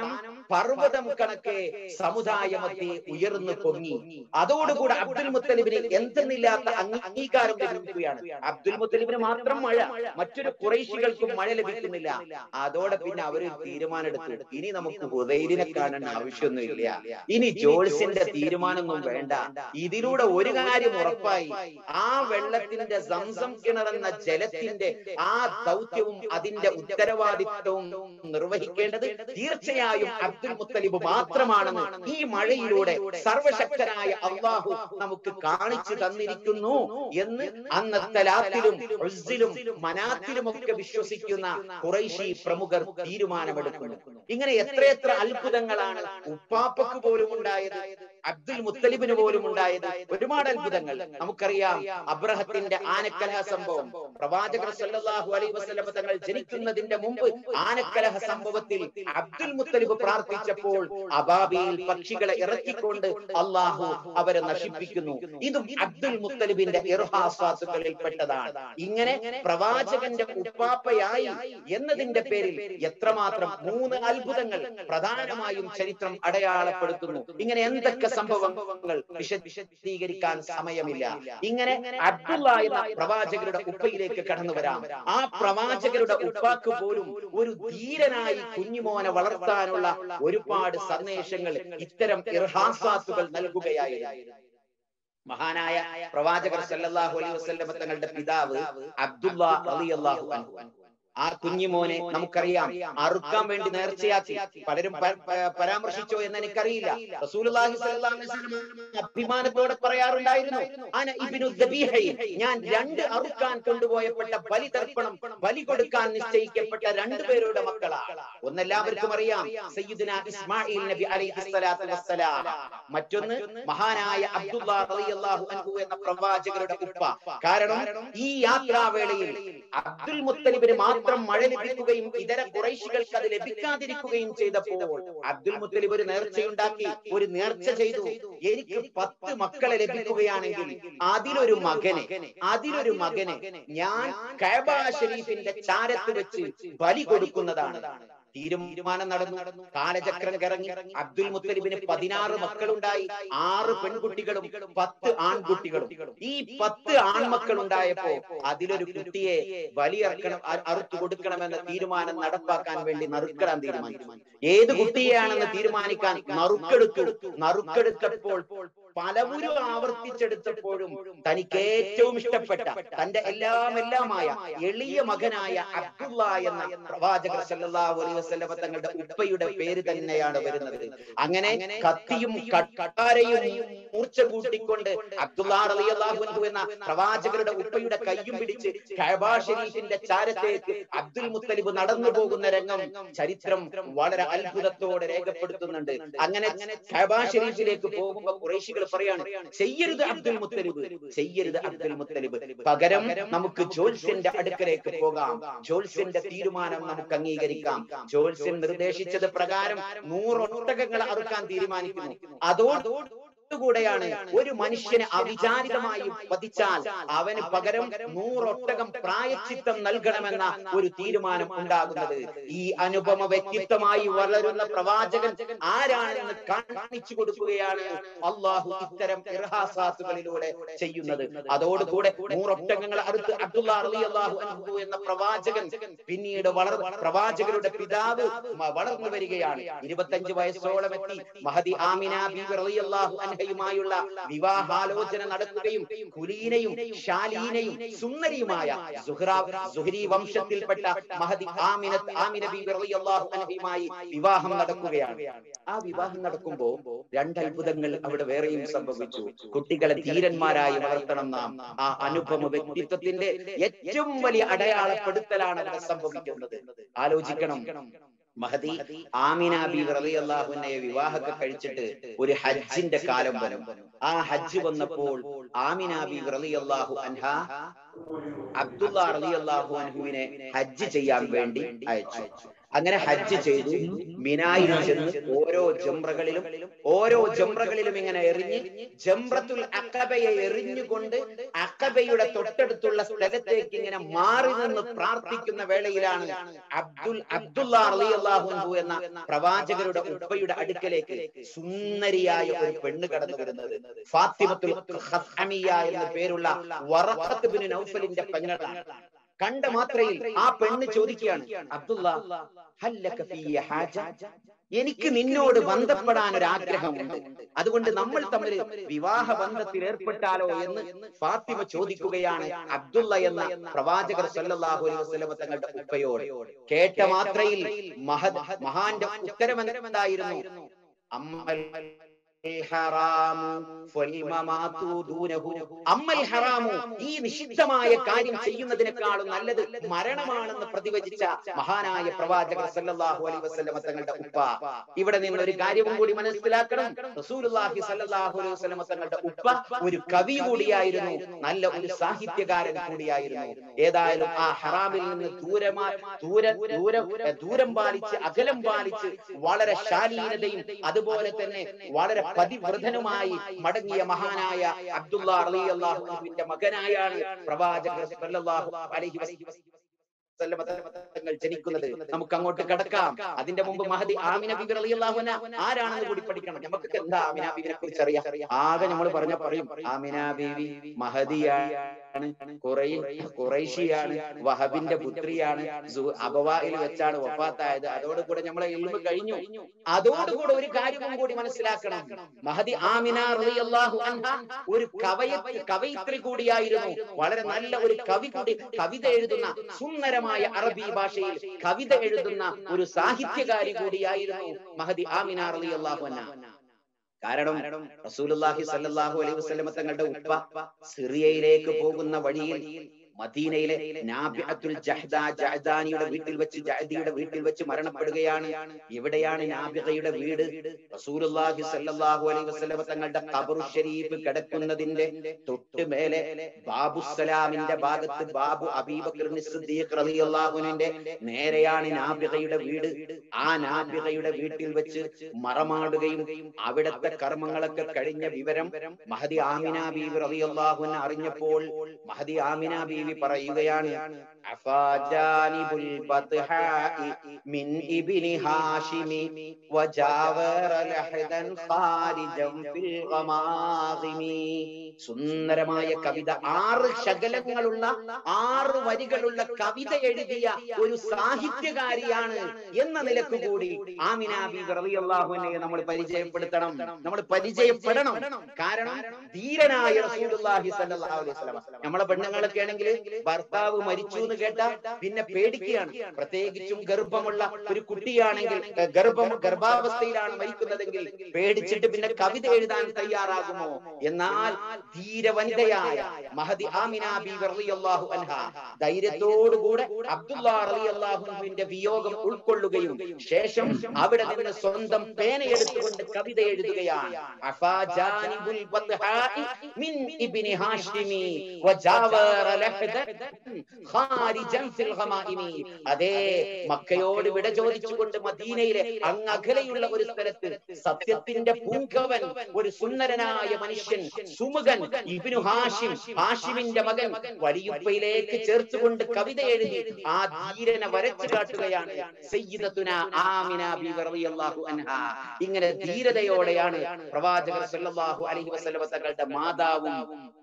പർവ്വതം കണക്കെ സമുദായമധ്യേ ഉയർന്നു പൊങ്ങി അതോടുകൂടെ അബ്ദുൽ മുത്തലിബിന് എന്തെന്നില്ലാത്ത അംഗീകാരം ലഭിക്കുകയാണ് അബ്ദുൽ മുത്തലിബിന് മാത്രം മഴ മറ്റൊരു കുറേശികൾക്കും മഴ ലഭിക്കുന്നില്ല അതോടെ പിന്നെ അവര് തീരുമാനമെടുത്തു ഇനി നമുക്ക് ഹുദൈരിനെ കാണേണ്ട ആവശ്യമൊന്നുമില്ല ഇനി ജോൾസിന്റെ തീരുമാനമൊന്നും വേണ്ട ഇതിലൂടെ ഒരു കാര്യം ഉറപ്പായി ആ വെള്ളത്തിന്റെ സംസം കിണറെന്ന ജലത്തിന്റെ ആ ദൗത്യവും അതിന്റെ ഉത്തരവാദിത്വവും നിർവഹിക്കേണ്ടത് തീർച്ചയായും അബ്ദുൽ മുത്തലിബ് മാത്രമാണെന്ന് ഈ മഴയിലൂടെ സർവശക്തനായ അള്ളാഹു നമുക്ക് കാണിച്ചു തന്നിരിക്കുന്നു എന്ന് അന്നത്തെ ലാത്തിലും ഉസ്സിലും മനാത്തിലും ഒക്കെ വിശ്വസിക്കുന്ന കുറൈശി പ്രമുഖർ തീരുമാനമെടുക്കുന്നു ഇങ്ങനെ എത്രയെത്ര അത്ഭുതങ്ങളാണ് ഉപ്പാപ്പക്ക് പോലും ഉണ്ടായത് അബ്ദുൽ മുത്തലിബിന് പോലും ഉണ്ടായത് ഒരുപാട് അത്ഭുതങ്ങൾ നമുക്കറിയാം അബ്രഹത്തിന്റെ ആനക്കലഹ സംഭവം പ്രവാചകർ സല്ലല്ലാഹു അലൈഹി വസല്ലം തങ്ങൾ ജനിക്കുന്നതിന്റെ മുമ്പ് ആനക്കലഹ സംഭവത്തിൽ അബ്ദുൽ മുത്തലിബ് പ്രാർത്ഥിച്ചപ്പോൾ അബാബിയിൽ പക്ഷികളെ ഇറക്കിക്കൊണ്ട് അള്ളാഹു അവരെ നശിപ്പിക്കുന്നു ഇതും അബ്ദുൽ മുത്തലിബിന്റെ ഇർഹാസാത്തുകളിൽ പെട്ടതാണ് ഇങ്ങനെ പ്രവാചകന്റെ ഉപ്പാപ്പയായി എന്നതിന്റെ പേരിൽ എത്രമാത്രം മൂന്ന് അത്ഭുതങ്ങൾ പ്രധാനമായും ചരിത്രം അടയാളപ്പെടുത്തുന്നു ഇങ്ങനെ എന്തൊക്കെ സംഭവങ്ങൾ വിശദീകരിക്കാൻ സമയമില്ല ഇങ്ങനെ അബ്ദുള്ള എന്ന പ്രവാചകരുടെ ഉപ്പയിലേക്ക് കടന്നു വരാം ആ പ്രവാചകരുടെ ഉപ്പാക്ക് പോലും ഒരു ധീരനായി കുഞ്ഞുമോനെ വളർത്താനുള്ള ഒരുപാട് സന്ദേശങ്ങൾ ഇത്തരം ഇർഹാസാത്തുകൾ നൽകുകയായിരുന്നു മഹാനായ പ്രവാചകർ സല്ലല്ലാഹു അലൈഹി വസല്ലം തങ്ങളുടെ പിതാവ് അബ്ദുള്ള റളിയല്ലാഹു അൻഹു ആ കുഞ്ഞുമോനെ നമുക്കറിയാം അറുക്കാൻ വേണ്ടി നേർച്ചയാക്കി പലരും പ- പ- പരാമർശിച്ചോ എന്ന് എനിക്കറിയില്ല റസൂലുള്ളാഹി സ്വല്ലല്ലാഹു അലൈഹി വസല്ലം അഭിമാനത്തോടെ പറയാറുണ്ടായിരുന്നു അന ഇബ്നു ദബീഹയിൻ ഞാൻ രണ്ട് അറുക്കാൻ കൊണ്ടുപോയപ്പെട്ട ബലി തർപ്പണം ബലി കൊടുക്കാൻ നിശ്ചയിക്കപ്പെട്ട രണ്ടുപേരുടെ മക്കളാണ് ഒന്നെല്ലാവർക്കും അറിയാം സയ്യിദുന ഇസ്മായിൽ നബി അലൈഹി സ്വലാത്തു വസ്സലാം മറ്റൊന്ന് മഹാനായ അബ്ദുള്ള റളിയല്ലാഹു അൻഹു എന്ന പ്രവാചകരുടെ ഉപ്പ കാരണം ഈ യാത്രാവേളയിൽ അബ്ദുൽ മുത്തലിബിന് മാത്രം മഴ ലഭിക്കുകയും ഇതര കുറൈശികൾക്ക് അത് ലഭിക്കാതിരിക്കുകയും ചെയ്തപ്പോൾ അബ്ദുൽ മുത്തലിബ് ഒരു നേർച്ചയുണ്ടാക്കി ഒരു നേർച്ച ചെയ്തു എനിക്ക് പത്ത് മക്കളെ ലഭിക്കുകയാണെങ്കിൽ അതിലൊരു മകനെ അതിലൊരു മകനെ ഞാൻ കഅബ ഷരീഫിന്റെ ചാരത്ത് വെച്ച് ബലി കൊടുക്കുന്നതാണ് തീരുമാനം നടന്നു കാലചക്രം കറങ്ങി അബ്ദുൽ മുത്തലിബിന് പതിനാറ് മക്കളുണ്ടായി ആറ് പെൺകുട്ടികളും പത്ത് ആൺകുട്ടികളും ഈ പത്ത് ആൺമക്കൾ ഉണ്ടായപ്പോ അതിലൊരു കുട്ടിയെ ബലിയർക്കണം അ- അറുത്തു കൊടുക്കണമെന്ന തീരുമാനം നടപ്പാക്കാൻ വേണ്ടി നറുക്കിടാൻ തീരുമാനിച്ചു ഏത് കുട്ടിയെയാണെന്ന് തീരുമാനിക്കാൻ നറുക്കെടുത്തു നറുക്കെടുത്തപ്പോൾ പലവുരും ആവർത്തിച്ചെടുത്തപ്പോഴും തനിക്ക് ഏറ്റവും ഇഷ്ടപ്പെട്ട തന്റെ എല്ലാം എല്ലാമായ എളിയ മകനായ അബ്ദുള്ള എന്ന പ്രവാചകർ സല്ലല്ലാഹു അലൈഹി വസല്ലമ തങ്ങളുടെ ഉപ്പയുടെ പേര് തന്നെയാണ് വരുന്നത് അങ്ങനെ കത്തിയും കട്ടാരയും മൂർച്ച കൂട്ടിക്കൊണ്ട് അബ്ദുള്ള റളിയല്ലാഹു അൻഹു എന്ന പ്രവാചകരുടെ ഉപ്പയുടെ കയ്യും പിടിച്ച് കഅബ ഷരീഫിന്റെ ചാരത്തേക്ക് അബ്ദുൽ മുത്തലിബ് നടന്നു പോകുന്ന രംഗം ചരിത്രം വളരെ അത്ഭുതത്തോടെ രേഖപ്പെടുത്തുന്നുണ്ട് അങ്ങനെ കഅബ ഷരീഫിലേക്ക് പോകുമ്പോൾ കുറേശികൾ പറയാണ് ചെയ്യരുത് അബ്ദുൽ മുത്തലിബ് ചെയ്യരുത് അബ്ദുൽ മുത്തലിബ് പകരം നമുക്ക് ജോത്സ്യന്റെ അടുക്കലേക്ക് പോകാം ജോത്സ്യന്റെ തീരുമാനം നമുക്ക് അംഗീകരിക്കാം ജോത്സ്യൻ നിർദ്ദേശിച്ചത് പ്രകാരം നൂറൊട്ടകങ്ങൾ അറുക്കാൻ തീരുമാനിക്കുന്നു അതോട് കൂടെയാണ് ഒരു മനുഷ്യന് അവിചാരിതമായി വധിച്ചാൽ അവന് പകരം നൂറൊട്ടകം പ്രായച്ചിത്തം നൽകണമെന്ന ഒരു തീരുമാനം ഉണ്ടാകുന്നത് ഈ അനുപമ വ്യക്തിത്വമായി വളരുന്ന പ്രവാചകൻ ആരാണെന്ന് കാണിച്ചു കൊടുക്കുകയാണ് അള്ളാഹു ഇത്തരം ഇർഹാസാത്തുകളിലൂടെ ചെയ്യുന്നത് അതോടുകൂടെ നൂറൊട്ടകങ്ങൾ അടുത്ത് അബ്ദുള്ള റളിയല്ലാഹു അൻഹു എന്ന പ്രവാചകൻ പിന്നീട് വളർ പ്രവാചകരുടെ പിതാവ് മ- വളർന്നു വരികയാണ് ഇരുപത്തഞ്ച് വയസ്സോളം എത്തി മഹദി ആമിന ബീവി റളിയല്ലാഹു അൻഹയുമായുള്ള വിവാഹാലോചന നടക്കുകയും കുലീനയും ശാലീനയും സുന്ദരിയുമായ സുഹ്റാ സുഹരി വംശത്തിൽപ്പെട്ട മഹദി ആമിന ആമിന ബീവി റളിയല്ലാഹു അൻഹയുമായി വിവാഹം നടക്കുകയാണ് ആ വിവാഹം നടക്കുമ്പോ രണ്ട് അത്ഭുതങ്ങൾ അവിടെ വേറെയും സംഭവിച്ചു കുട്ടികളെ ധീരന്മാരായി വളർത്തണം നാം ആ അനുപമ വ്യക്തിത്വത്തിന്റെ ഏറ്റവും വലിയ അടയാളപ്പെടുത്തലാണ് അവിടെ സംഭവിക്കുന്നത് ആലോചിക്കണം മഹദി ആമിന ബി റളിയല്ലാഹുവിനെ വിവാഹമൊക്കെ കഴിച്ചിട്ട് ഒരു ഹജ്ജിന്റെ കാലം വരും ആ ഹജ്ജ് വന്നപ്പോൾ ആമിന ബി റളിയല്ലാഹു അൻഹ അബ്ദുള്ള റളിയല്ലാഹു അൻഹുവിനെ ഹജ്ജ് ചെയ്യാൻ വേണ്ടി അയച്ചു അങ്ങനെ ഹജ്ജ് ചെയ്തു മിനായിൽ ചെന്ന് ഓരോ ജംറകളിലും ഓരോ ജംറകളിലും ഇങ്ങനെ എറിഞ്ഞ് ജംറത്തുൽ അക്കബയെ എറിഞ്ഞുകൊണ്ട് അക്കബയുടെ തൊട്ടടുത്തുള്ള സ്ഥലത്തേക്ക് ഇങ്ങനെ മാറി നിന്ന് പ്രാർത്ഥിക്കുന്ന വേളയിലാണ് അബ്ദുൽ അബ്ദുള്ള അള്ളാഹു എന്ന പ്രവാചകരുടെ ഉപ്പയുടെ അടുക്കലേക്ക് സുന്ദരിയായ ഒരു പെണ്ണ് കടന്നു വരുന്നത് ഫാത്തിമത്തുൽ ഖസ്അമിയ എന്ന പേരുള്ള വറഖത്ത് ബിൻ നൗഫലിന്റെ പെങ്ങളാണ് കണ്ട മാത്രയിൽ ആ പെണ്ണ് ചോദിക്കുകയാണ് അബ്ദുള്ള ഹല്ലക ഫീ ഹാജ എനിക്ക് നിന്നോട് ബന്ധപ്പെടാൻ ഒരു ആഗ്രഹമുണ്ട് അതുകൊണ്ട് നമ്മൾ തമ്മിൽ വിവാഹ ബന്ധത്തിൽ ഏർപ്പെട്ടാലോ എന്ന് ഫാത്തിമ ചോദിക്കുകയാണ് അബ്ദുള്ള എന്ന പ്രവാചകർ സല്ലല്ലാഹു അലൈഹി വസല്ലം തങ്ങളുടെ ഉപ്പയോട് കേട്ട മാത്രയിൽ മഹദ് മഹാന്റെ ഉത്തരം എന്തായിരുന്നു അമ്മൽ ഹറാമു ഫൽമമാതു ദൂനഹു. അമ്മൽ ഹറാമു ഈ നിഷിദ്ധമായ കാര്യം ചെയ്യുന്നതിനേക്കാളും നല്ലത് മരണമാണെന്ന് പ്രതിവചിച്ച മഹാനായ പ്രവാചകർ സല്ലല്ലാഹു അലൈഹി വസല്ലം തങ്ങളുടെ ഉപ്പ ഇവിടെ നിന്ന് ഒരു കാര്യവും കൂടി മനസ്സിലാക്കണം റസൂലുള്ളാഹി സല്ലല്ലാഹു അലൈഹി വസല്ലം തങ്ങളുടെ ഉപ്പ ഒരു കവി കൂടിയായിരുന്നു നല്ല ഒരു സാഹിത്യകാരൻ കൂടിയായിരുന്നു ഏതായാലും ആ ഹറാമിൽ നിന്ന് ദൂരമാ ദൂര ദൂരം ദൂരം പാലിച്ച് അകലം പാലിച്ച് വളരെ ശാലീനതയും അതുപോലെ തന്നെ വളരെ പതിവ്രതനുമായി മടങ്ങിയ മഹാനായ അബ്ദുള്ള അള്ളാഹുവിന്റെ മകനായാണ് പ്രവാചകർ സല്ലല്ലാഹു അലൈഹി വസല്ലം തങ്ങൾ ജനിക്കുന്നത് നമുക്ക് അങ്ങോട്ട് കടക്കാം അതിന്റെ മുമ്പ് മഹദി ആമിന ബിബി റളിയല്ലാഹു അൻഹ ആരാണെന്ന് കൂടി പഠിക്കണം നമുക്ക് എന്താ ആമിന ബീവിനെ കുറിച്ച് അറിയാം ആകെ നമ്മൾ പറഞ്ഞ പറയും ആമിന ബീവി മഹദിയാണ് കുറൈ കുറൈശിയാണ് വഹബിന്റെ പുത്രിയാണ് സു- അബവായിൽ വെച്ചാണ് വഫാത്തായത് അതോടുകൂടെ നമ്മളെ ഇൽമ കഴിഞ്ഞു അതോടുകൂടെ ഒരു കാര്യവും കൂടി മനസ്സിലാക്കണം മഹദി ആമിന റളിയല്ലാഹു അൻഹ ഒരു കവയ കവയിത്രി കൂടിയായിരുന്നു വളരെ നല്ല ഒരു കവി കൂടി കവിത എഴുതുന്ന സുന്ദരമായ അറബി ഭാഷയിൽ കവിത എഴുതുന്ന ഒരു സാഹിത്യകാരി കൂടിയായിരുന്നു മഹദി ആമിന റളിയല്ലാഹു അൻഹ കാരണം റസൂലുള്ളാഹി സല്ലല്ലാഹു അലൈഹി വസല്ലമ തങ്ങളുടെ ഉപ്പ സിറിയയിലേക്ക് പോകുന്ന വഴിയിൽ മദീനയിലെ നാബിഅത്തുൽ ജഹ്ദ ജഅദാനിയുടെ വീട്ടിൽ വെച്ച് ജഅദിയുടെ വീട്ടിൽ വെച്ച് മരണപ്പെടുകയാണ് എവിടെയാണ് നാബിഗയുടെ വീട് റസൂലുള്ളാഹി സല്ലല്ലാഹു അലൈഹി വസല്ലമ തങ്ങളുടെ ഖബറു ഷരീഫ് കിടക്കുന്നതിന്റെ തൊട്ട് മേലെ ബാബുസലാമിന്റെ ഭാഗത്ത് ബാബു അബീബക്കർ സിദ്ദീഖ് റളിയല്ലാഹുവിന്റെ നേരെയാണ് നാബിഗയുടെ വീട് ആ നാബിഗയുടെ വീട്ടിൽ വെച്ച് മറമാടുകയും അവിടത്തെ കർമ്മങ്ങളൊക്കെ കഴിഞ്ഞ വിവരം മഹദി ആമിന ബീവി റളിയല്ലാഹുവിനെ അറിഞ്ഞപ്പോൾ മഹദി ആമിന ബീവി പറയുകയാണ് അഫാജാനിബുൽ ബത്ഹാഇ മിൻ ഇബ്നി ഹാഷിമി വജാവറ ലഹദൻ ഖാരിജം ഫിൽ ഗമാദിമി സുന്ദരമായ കവിത ആറ് ശകലങ്ങളുള്ള ആറ് വരികളുള്ള കവിത എഴുതിയ ഒരു സാഹിത്യകാരിയാണ് എന്ന നിലക്ക് കൂടി ആമിന ബീവി റളിയല്ലാഹുവിനെ നമ്മൾ പരിചയപ്പെടുത്തണം നമ്മൾ പരിചയപ്പെടണം കാരണം ധീരനായ റസൂലുള്ളാഹി സ്വല്ലല്ലാഹു അലൈഹി വസല്ലം നമ്മളെ പെണ്ണുങ്ങളൊക്കെ ആണെങ്കിൽ ഭർത്താവ് മരിച്ചു എന്ന് കേട്ടാ പിന്നെ പേടിക്കുകയാണ് പ്രത്യേകിച്ചും ഗർഭമുള്ള ഒരു കുട്ടിയാണെങ്കിൽ ഏ, ഗർഭം ഗർഭാവസ്ഥയിലാണ് മരിക്കുന്നതെങ്കിൽ പേടിച്ചിട്ട് പിന്നെ കവിത എഴുതാൻ തയ്യാറാകുമോ എന്നാൽ ധീര വനിതയായ മഹദി ആമിന ബീവി റളിയല്ലാഹു അൻഹ ധൈര്യത്തോടുകൂടെ അബ്ദുള്ള റളിയല്ലാഹുവിന്റെ വിയോഗം ഉൾക്കൊള്ളുകയും ശേഷം അവിടെ നിന്ന് സ്വന്തം പേനയെടുത്തുകൊണ്ട് കവിത എഴുതുകയാണ് അഫാജാനിബുൽ ബത്ഹാഇ മിൻ ഇബ്നി ഹാഷിമി വജാവറ ലഹദൻ ഖാരിജൻ ഫിൽ ഗമാഇമി അതേ മക്കയോട് വിട ചോദിച്ചുകൊണ്ട് മദീനയിലെ അങ്ങകലെയുള്ള ഒരു സ്ഥലത്ത് സത്യത്തിന്റെ പൂങ്കവൻ ഒരു സുന്ദരനായ മനുഷ്യൻ സുമുഖൻ ഇബ്നു ഹാഷിം ഹാഷിമിന്റെ മകൻ വലിയുപ്പയിലേക്ക് ചേർത്തുകൊണ്ട് കവിത എഴുതി ആ ധീരനെ വരച്ചു കാട്ടുകയാണ് സയ്യിദത്തുന ആമിന ബീവി റളിയല്ലാഹു അൻഹ ഇങ്ങനെ ധീരതയോടെയാണ് പ്രവാചകർ സല്ലല്ലാഹു അലൈഹി വസല്ലമ തങ്ങളുടെ മാതാവും